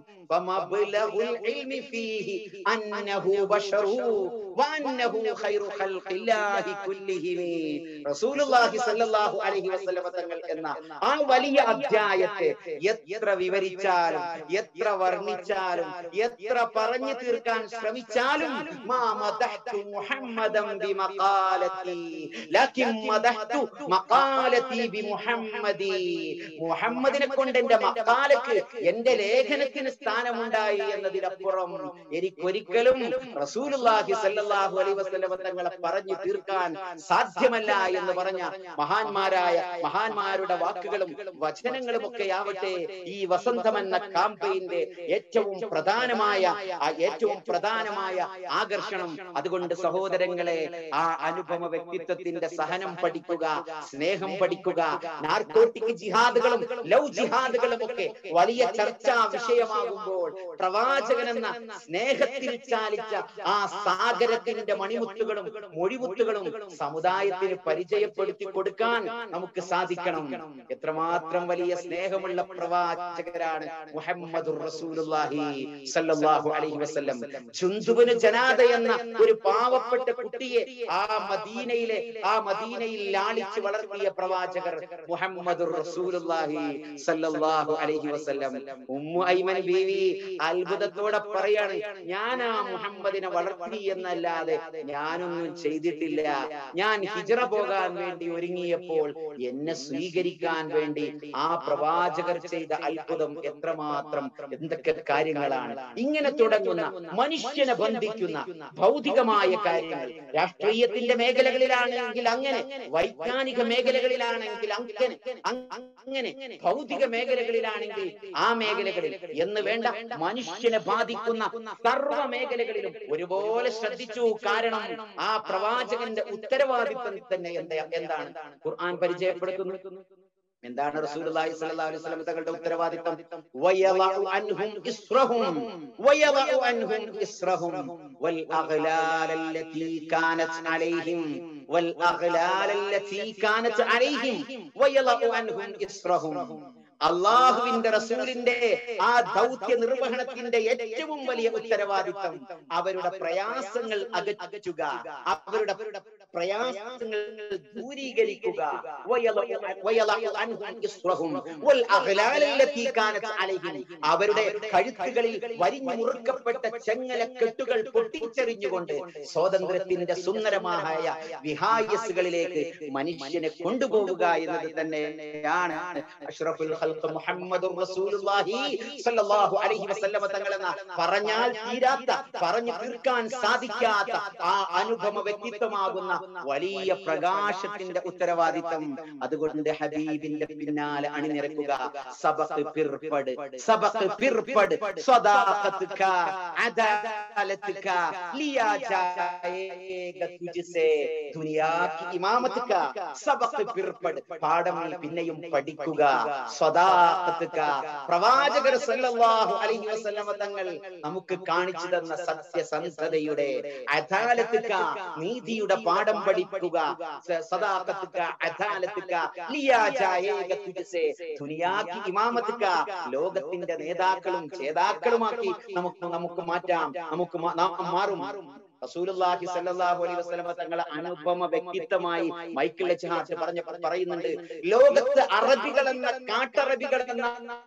فمبلغ العلم فيه أنه بشر وأنه خير خلق الله كلهم رسول الله صلى الله عليه وسلم തങ്ങൾ എന്ന ആ വലിയ അധ്യായത്തെ എത്ര വിവരിച്ചാലും എത്ര വർണ്ണിച്ചാലും എത്ര പറഞ്ഞു തീർക്കാൻ ശ്രമിച്ചാലും മാ മദഹ്തു മുഹമ്മദൻ ബിമഖാലതി ലകിൻ മദഹ്തു മഖാലതി ബിമുഹമ്മദി മുഹമ്മദിനെ കൊണ്ട് എന്റെ മഖാലക്ക് എന്റെ ലേഖനത്തിന് സ്ഥാനമുണ്ടായി എന്നതിനപ്പുറം എനിക്കൊരിക്കലും റസൂലുള്ളാഹി സല്ലല്ലാഹു അലൈഹി വസല്ലം തങ്ങളെ പറഞ്ഞു തീർക്കാൻ സാധ്യമല്ല എന്ന് പറഞ്ഞ മഹാന്മാരായ മഹാന്മാരുടെ വാക്കുകളും വചനങ്ങളും ഒക്കെ ആവട്ടെ ഈ വസന്തം എന്ന കാമ്പയിന്റെ ഏറ്റവും പ്രധാനമായ ആ ഏറ്റവും പ്രധാനമായ ആകർഷണം അതുകൊണ്ട് സഹോദരങ്ങളെ ആ അനുപമ വ്യക്തിത്വത്തിന്റെ സഹനം പഠിക്കുക സ്നേഹം പഠിക്കുക നാർക്കോട്ടിക് ജിഹാദുകളും ലവ് ജിഹാദുകളും ഒക്കെ വലിയ ചർച്ചാ വിഷയമാകുമ്പോൾ പ്രവാചകൻ എന്ന സ്നേഹത്തിൽ ചാലിച്ച ആ സാഗരത്തിന്റെ മണിമുത്തുകളും മൊഴിമുത്തുകളും സമുദായത്തിന് പരിചയപ്പെടുത്തി കൊടുക്കാൻ നമുക്ക് സാധിക്കണം എത്രമാത്രം വലിയ സ്നേഹമുള്ള പ്രവാചകരാണ് മുഹമ്മദ് റസൂലുള്ളാഹി സല്ലല്ലാഹു അലൈഹി വസല്ലം ജുന്ദുബിന് ജനാദ എന്ന ഒരു പാവപ്പെട്ട കുട്ടിയെ ആ മദീനയിലെ ആ മദീനയിൽ ലാളിച്ച് വളർത്തിയ പ്രവാചകർ മുഹമ്മദ് റസൂലുള്ളാഹി സല്ലല്ലാഹു അലൈഹി വസല്ലം ഉമ്മു ഐമൻ ബീവി അത്ഭുതത്തോടെ പറയാണ് ഞാൻ ആ മുഹമ്മദിനെ വളർത്തി എന്നല്ലാതെ ഞാനൊന്നും ചെയ്തിട്ടില്ല ഞാൻ ഹിജറ പോകാൻ വേണ്ടി ഒരുങ്ങിയപ്പോൾ എന്നെ സ്വീകരിക്കാൻ വേണ്ടി ആ പ്രവാചകർ ചെയ്ത അത്ഭുതം എത്രമാത്രം എന്തൊക്കെ കാര്യങ്ങളാണ് ഇങ്ങനെ തുടങ്ങുന്ന മനുഷ്യനെ ബന്ധിക്കുന്ന ഭൗതികമായ കാര്യങ്ങൾ രാഷ്ട്രീയത്തിന്റെ മേഖലകളിലാണെങ്കിൽ അങ്ങനെ വൈജ്ഞാനിക മേഖലകളിലാണെങ്കിൽ അങ്ങനെ അങ്ങനെ ഭൗതിക മേഖലകളിലാണെങ്കിൽ ആ മേഖലകളിൽ എന്ന് വേണ്ട മനുഷ്യനെ ബാധിക്കുന്ന സർവ മേഖലകളിലും ഒരുപോലെ ശ്രദ്ധിച്ചു കാരണം ആ പ്രവാചകന്റെ ഉത്തരവാദിത്വം തന്നെ എന്താ എന്താണ് ഖുർആൻ പരിചയപ്പെടുത്തുന്നു എന്താണ് റസൂലുള്ളാഹി സ്വല്ലല്ലാഹു അലൈഹി വസല്ലം തങ്ങളുടെ ഉത്തരവാദിത്തം വയളഉ അൻഹും ഇസ്റഹും വയളഉ അൻഹും ഇസ്റഹും വൽ അഗ്ലാൽ അല്ലതി കാനത് അലൈഹിം വൽ അഗ്ലാൽ അല്ലതി കാനത് അലൈഹിം വയളഉ അൻഹും ഇസ്റഹും അള്ളാഹുവിന്റെ റസൂലിന്റെ ആ ദൗത്യ നിർവഹണത്തിന്റെ ഏറ്റവും വലിയ ഉത്തരവാദിത്തം അവരുടെ പ്രയാസങ്ങൾ അകറ്റുക അവരുടെ പ്രയാസങ്ങൾ ദൂരീകരിക്കുക വയലഉ വയലഉ അൻഹും ഇസ്റഹും വൽ അഗ്ലാല അല്ലതി കാനത് അലൈഹിം അവരുടെ കഴുത്തുകളിൽ വരിഞ്ഞു മുറുക്കപ്പെട്ട ചെങ്ങല കെട്ടുകൾ പൊട്ടിച്ചെറിഞ്ഞുകൊണ്ട് സ്വാതന്ത്ര്യത്തിന്റെ സുന്ദരമായ വിഹായസുകളിലേക്ക് മനുഷ്യനെ കൊണ്ടുപോവുക എന്നത് തന്നെയാണ് അഷ്റഫുൽ ഖൽഖ് മുഹമ്മദുർ റസൂലുള്ളാഹി സ്വല്ലല്ലാഹു അലൈഹി വസല്ലമ തങ്ങളെന്ന പറഞ്ഞാൽ തീരാത്ത പറഞ്ഞു തീർക്കാൻ സാധിക്കാത്ത ആ അനുപമ വ്യക്തിത്വമാകുന്ന വലിയ പ്രകാശത്തിന്റെ ഉത്തരവാദിത്തം അതുകൊണ്ട് ഹബീബിന്റെ പിന്നാലെ അണിനിരക്കുക സബക്ക് പിർപ്പട് സബക്ക് പിർപ്പട് സ്വദാഖത്തുക അദാലത്തുക ലിയാ ജായേഗ തുജ്സേ ദുനിയാ കി ഇമാമത്തുക സബക്ക് പിർപ്പട് പാഠം നീ പിന്നെയും പഠിക്കുക സ്വദാഖത്തുക പ്രവാചകർ സല്ലല്ലാഹു അലൈഹി വസല്ലമ തങ്ങൾ നമുക്ക് കാണിച്ചു തന്ന സത്യസന്ധതയുടെ അദാലത്തുക നീതിയുടെ പാഠം പഠിക്കുക സ- സദാഖത്തുക അദാലത്തുക ലിയാ ജായേഗ തുജ്സേ ദുനിയാ കി ഇമാമത്തുക ലോകത്തിന്റെ നേതാക്കളും ചേതാക്കളുമാക്കി നമുക്ക് നമുക്ക് മാറ്റാം നമുക്ക് മാ- നാം മാറും റസൂലുള്ളാഹി സ്വല്ലല്ലാഹു അലൈഹി വസല്ലമ തങ്ങളെ അനുപമ വ്യക്തിത്വമായി മൈക്കിൾ എച്ച്ഹാർട്ട് പറഞ്ഞ പറയുന്നുണ്ട് ലോകത്ത് അറബികൾ എന്ന കാട്ടറബികൾ എന്ന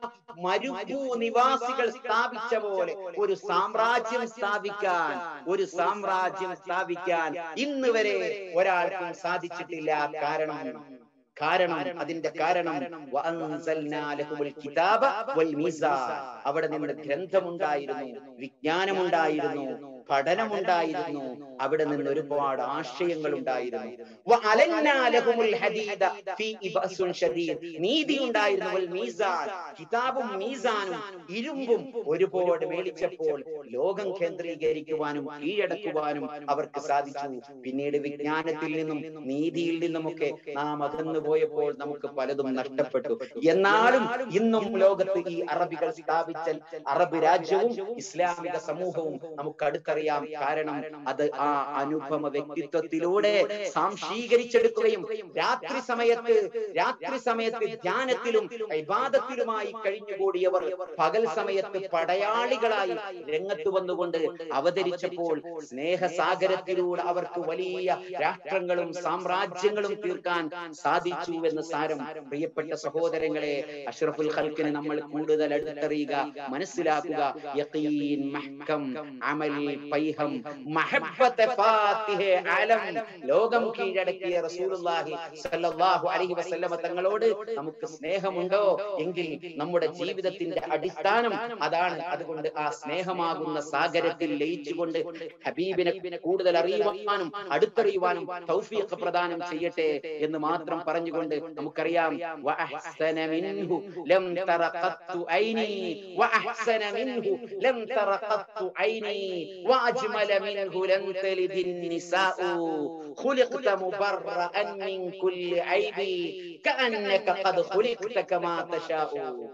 മരുഭൂ നിവാസികൾ സ്ഥാപിച്ച പോലെ ഒരു സാമ്രാജ്യം സ്ഥാപിക്കാൻ ഒരു സാമ്രാജ്യം സ്ഥാപിക്കാൻ ഇന്ന് വരെ ഒരാൾക്കും സാധിച്ചിട്ടില്ല കാരണം കാരണം അതിന്റെ കാരണം വഅൻസൽനാ ലഹുൽ കിതാബ വൽ മീസാൻ അവിടെ നിന്ന് ഗ്രന്ഥമുണ്ടായിരുന്നു വിജ്ഞാനമുണ്ടായിരുന്നു പഠനമുണ്ടായിരുന്നു അവിടെ നിന്ന് ഒരുപാട് ആശയങ്ങൾ ഉണ്ടായിരുന്നു വഅലന്നാ ലഹുൽ ഹദീദ ഫീ ബഅസുൻ ശദീദ് നീതി ഉണ്ടായിരുന്നു വൽ മീസാൻ കിതാബും മീസാനും ഇരുമ്പും ഒരുപാട് മേളിച്ചപ്പോൾ ലോകം കേന്ദ്രീകരിക്കുവാനും കീഴടക്കുവാനും അവർക്ക് സാധിച്ചു പിന്നീട് വിജ്ഞാനത്തിൽ നിന്നും നീതിയിൽ നിന്നുമൊക്കെ നാം അകന്നു പോയപ്പോൾ നമുക്ക് പലതും നഷ്ടപ്പെട്ടു എന്നാലും ഇന്നും ലോകത്ത് ഈ അറബികൾ സ്ഥാപിച്ച അറബ് രാജ്യവും ഇസ്ലാമിക സമൂഹവും നമുക്ക് അടുത്തറിയാം കാരണം അത് ആ അനുപമ വ്യക്തിത്വത്തിലൂടെ സാംശീകരിച്ചെടുക്കുകയും രാത്രി സമയത്ത് രാത്രി സമയത്ത് ധ്യാനത്തിലും ഇബാദത്തിലുമായി കഴിഞ്ഞുകൂടിയവർ പകൽ സമയത്ത് പടയാളികളായി രംഗത്ത് വന്നുകൊണ്ട് അവതരിച്ചപ്പോൾ സ്നേഹസാഗരത്തിലൂടെ അവർക്ക് വലിയ രാഷ്ട്രങ്ങളും സാമ്രാജ്യങ്ങളും തീർക്കാൻ സാധിച്ചു എന്ന് സാരം പ്രിയപ്പെട്ട സഹോദരങ്ങളെ അഷ്റഫുൽ ഖൽക്കിന് നമ്മൾ കൂടുതൽ അടുത്തറിയുക മനസ്സിലാക്കുക യഖീൻ മഹ്കം അമൽ പൈഹം മഹബ്ബത്ത് ഫാത്തിഹെ അലം ലോകം കീഴടക്കിയ റസൂലുള്ളാഹി സ്വല്ലല്ലാഹു അലൈഹി വസല്ലമ തങ്ങളോട് നമുക്ക് സ്നേഹമുണ്ടോ എങ്കിൽ നമ്മുടെ ജീവിതത്തിന്റെ അടിസ്ഥാനം അതാണ് അതുകൊണ്ട് ആ സ്നേഹമാകുന്ന സാഗരത്തിൽ ലയിച്ചുകൊണ്ട് ഹബീബിനെ കൂടുതൽ അറിയുവാനും അടുത്തറിയുവാനും തൗഫീഖ് പ്രദാനം ചെയ്യട്ടെ എന്ന് മാത്രം പറഞ്ഞുകൊണ്ട് നമുക്കറിയാം വഅഹ്സന മിൻഹു ലം തറ ഖത്തു ഐനി വഅഹ്സന മിൻഹു ലം തറ ഖത്തു ഐനി വഅജ്മല മിൻഹു ലൻ തലിദിൻ നിസാഉ خلقت مبرأ من كل عيب كأنك قد خلقت كما تشاء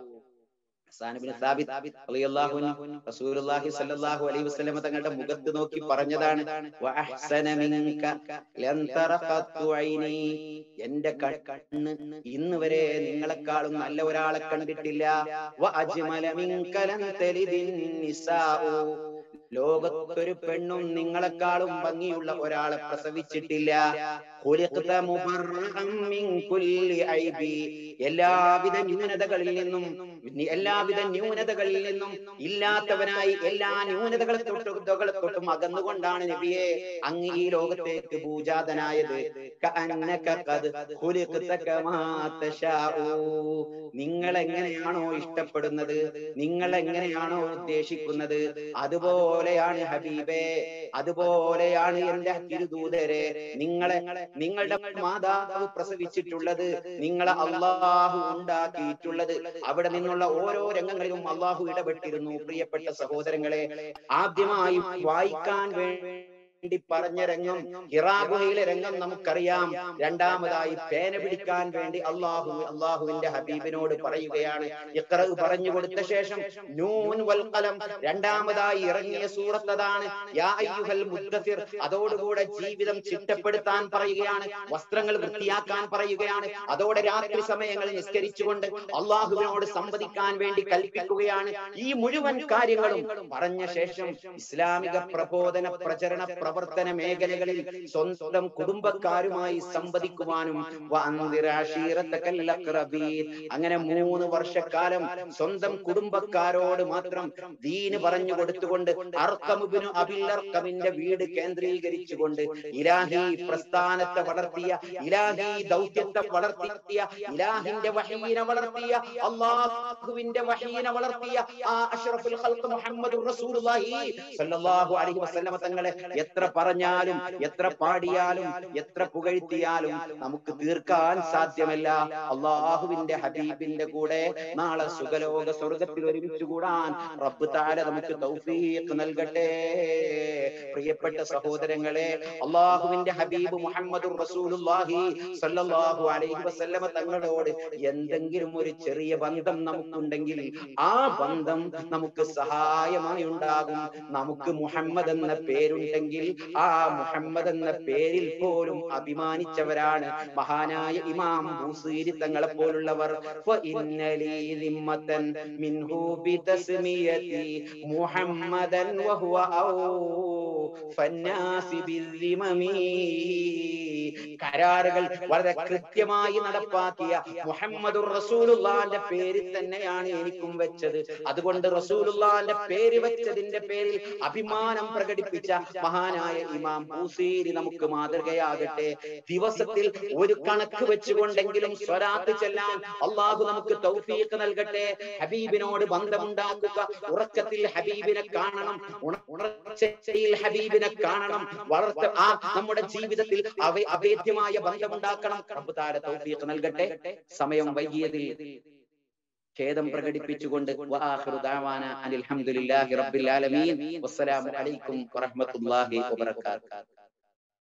ഹസ്സാനുബിൻ സാബിത്ത് റളിയല്ലാഹു അൻഹു റസൂലുള്ളാഹി സ്വല്ലല്ലാഹു അലൈഹി വസല്ലമ തങ്ങളുടെ മുഖത്ത് നോക്കി പറഞ്ഞതാണ് വഅഹ്സന മിൻക ലൻ തറ ഖത്തു ഐനി എന്റെ കണ്ണ് ഇന്ന് വരെ നിങ്ങളെക്കാളും നല്ല ഒരാളെ കണ്ടിട്ടില്ല വഅജ്മല മിൻക ലൻ തലിദിൻ നിസാഉ ലോകത്തൊരു പെണ്ണും നിങ്ങളെക്കാളും ഭംഗിയുള്ള ഒരാളെ പ്രസവിച്ചിട്ടില്ല ഖുലിഖ്ത മുബർറഅൻ മിൻ കുല്ലി ഐബി എല്ലാവിധ ന്യൂനതകളിൽ നിന്നും എല്ലാവിധ ന്യൂനതകളിൽ നിന്നും ഇല്ലാത്തവനായി എല്ലാ ന്യൂനതകളെ തൊട്ടുകളെ തൊട്ടും അകന്നുകൊണ്ടാണ് നബിയെ അങ്ങ് ഈ ലോകത്തേക്ക് പൂജാതനായത് കഅന്നക ഖദ് ഖുലിഖ്ത കമാ തശാഉ നിങ്ങൾ എങ്ങനെയാണോ ഇഷ്ടപ്പെടുന്നത് നിങ്ങൾ എങ്ങനെയാണോ ഉദ്ദേശിക്കുന്നത് അതുപോലെയാണ് ഹബീബേ അതുപോലെയാണ് എന്റെ തിരുദൂതരെ നിങ്ങളെ നിങ്ങളുടെ മാതാവ് പ്രസവിച്ചിട്ടുള്ളത് നിങ്ങളെ അള്ളാഹു ഉണ്ടാക്കിയിട്ടുള്ളത് അവിടെ നിന്നുള്ള ഓരോ രംഗങ്ങളിലും അള്ളാഹു ഇടപെട്ടിരുന്നു പ്രിയപ്പെട്ട സഹോദരങ്ങളെ ആദ്യമായി വായിക്കാൻ വേണ്ടി വേണ്ടി പറഞ്ഞ രംഗം ഹിറാഗുഹയിലെ രംഗം നമുക്കറിയാം രണ്ടാമതായി പേന പിടിക്കാൻ വേണ്ടി അള്ളാഹു അള്ളാഹുവിന്റെ ഹബീബിനോട് പറയുകയാണ് ഇഖ്റ പറഞ്ഞു കൊടുത്ത ശേഷം നൂൻ വൽ ഖലം രണ്ടാമതായി ഇറങ്ങിയ സൂറത്തതാണ് യാ അയ്യുഹൽ മുദ്ദസിർ അതോടുകൂടെ ജീവിതം ചിട്ടപ്പെടുത്താൻ പറയുകയാണ് വസ്ത്രങ്ങൾ വൃത്തിയാക്കാൻ പറയുകയാണ് അതോടെ രാത്രി സമയങ്ങൾ നിസ്കരിച്ചുകൊണ്ട് അള്ളാഹുവിനോട് സംവദിക്കാൻ വേണ്ടി കൽപ്പിക്കുകയാണ് ഈ മുഴുവൻ കാര്യങ്ങളും പറഞ്ഞ ശേഷം ഇസ്ലാമിക പ്രബോധന പ്രചരണ പ്രവർത്തന മേഖലകളിൽ സ്വന്തം കുടുംബക്കാരുമായി സംവദിക്കുവാനും വഅൻദിർ അശീറത്തക്കൽ അഖ്റബീൻ. അങ്ങനെ മൂന്ന് വർഷക്കാലം സ്വന്തം കുടുംബക്കാരോട് മാത്രം ദീന് പറഞ്ഞു കൊടുത്തുകൊണ്ട് അർക്കമുബിനു അബില്ലർക്കമിന്റെ വീട് കേന്ദ്രീകരിച്ചുകൊണ്ട് ഇലാഹി പ്രസ്ഥാനത്തെ വളർത്തിയ ഇലാഹി ദൗത്യത്തെ വളർത്തിയ ഇലാഹിന്റെ വഹീനെ വളർത്തിയ അള്ളാഹുവിന്റെ വഹീനെ വളർത്തിയ ആ അഷ്റഫുൽ ഖൽഖ് മുഹമ്മദുർ റസൂലുള്ളാഹി സ്വല്ലല്ലാഹു അലൈഹി വസല്ലമ തങ്ങളെ എത്ര പറഞ്ഞാലും എത്ര പാടിയാലും എത്ര പുകഴ്ത്തിയാലും നമുക്ക് തീർക്കാൻ സാധ്യമല്ല അള്ളാഹുവിന്റെ ഹബീബിന്റെ കൂടെ നാളെ സുഖലോക സ്വർഗത്തിൽ ഒരുമിച്ച് കൂടാൻ റബ്ബ് താല നമുക്ക് തൗഫീഖ് നൽകട്ടെ പ്രിയപ്പെട്ട സഹോദരങ്ങളെ അള്ളാഹുവിന്റെ ഹബീബ് മുഹമ്മദ് റസൂലുള്ളാഹി സല്ലല്ലാഹു അലൈഹി വസല്ലമ തങ്ങളോട് എന്തെങ്കിലും ഒരു ചെറിയ ബന്ധം നമുക്കുണ്ടെങ്കിൽ ആ ബന്ധം നമുക്ക് സഹായമായി ഉണ്ടാകും നമുക്ക് മുഹമ്മദ് എന്ന പേരുണ്ടെങ്കിൽ ആ മുഹമ്മദ് എന്ന പേരിൽ പോലും അഭിമാനിച്ചവരാണ് മഹാനായ ഇമാം ബൂസീരി തങ്ങളെ പോലുള്ളവർ فإن لي ذمة منه بتسميتي محمدا وهو أوفى الناس بالذمم കരാറുകൾ വളരെ കൃത്യമായി നടപ്പാക്കിയ മുഹമ്മദുർ റസൂലുള്ളാന്റെ പേരിൽ തന്നെയാണ് എനിക്കും വെച്ചത് അതുകൊണ്ട് റസൂലുള്ളാന്റെ പേര് വെച്ചതിന്റെ പേരിൽ അഭിമാനം പ്രകടിപ്പിച്ച മഹാനായ ഇമാം ബൂസീരി നമുക്ക് മാതൃകയാകട്ടെ ദിവസത്തിൽ ഒരു കണക്ക് വെച്ചുകൊണ്ടെങ്കിലും സ്വരാത്ത് ചെല്ലാൻ അള്ളാഹു നമുക്ക് തൗഫീഖ് നൽകട്ടെ ഹബീബിനോട് ബന്ധമുണ്ടാക്കുക ഉറക്കത്തിൽ ഹബീബിനെ കാണണം ഉണ- ഉണർച്ചയിൽ ഹബീബിനെ കാണണം വളർത്ത ആ നമ്മുടെ ജീവിതത്തിൽ അവ അഭേദ്യമായ ബന്ധമുണ്ടാക്കണം റബ്ബ് താര തൗഫീഖ് നൽകട്ടെ സമയം വൈകിയതിൽ ഖേദം പ്രകടിപ്പിച്ചുകൊണ്ട് വആഖിറു ദഅവാന അനിൽ ഹംദുലില്ലാഹി റബ്ബിൽ ആലമീൻ വസ്സലാമു അലൈക്കും വറഹ്മത്തുള്ളാഹി വബറകാതുഹു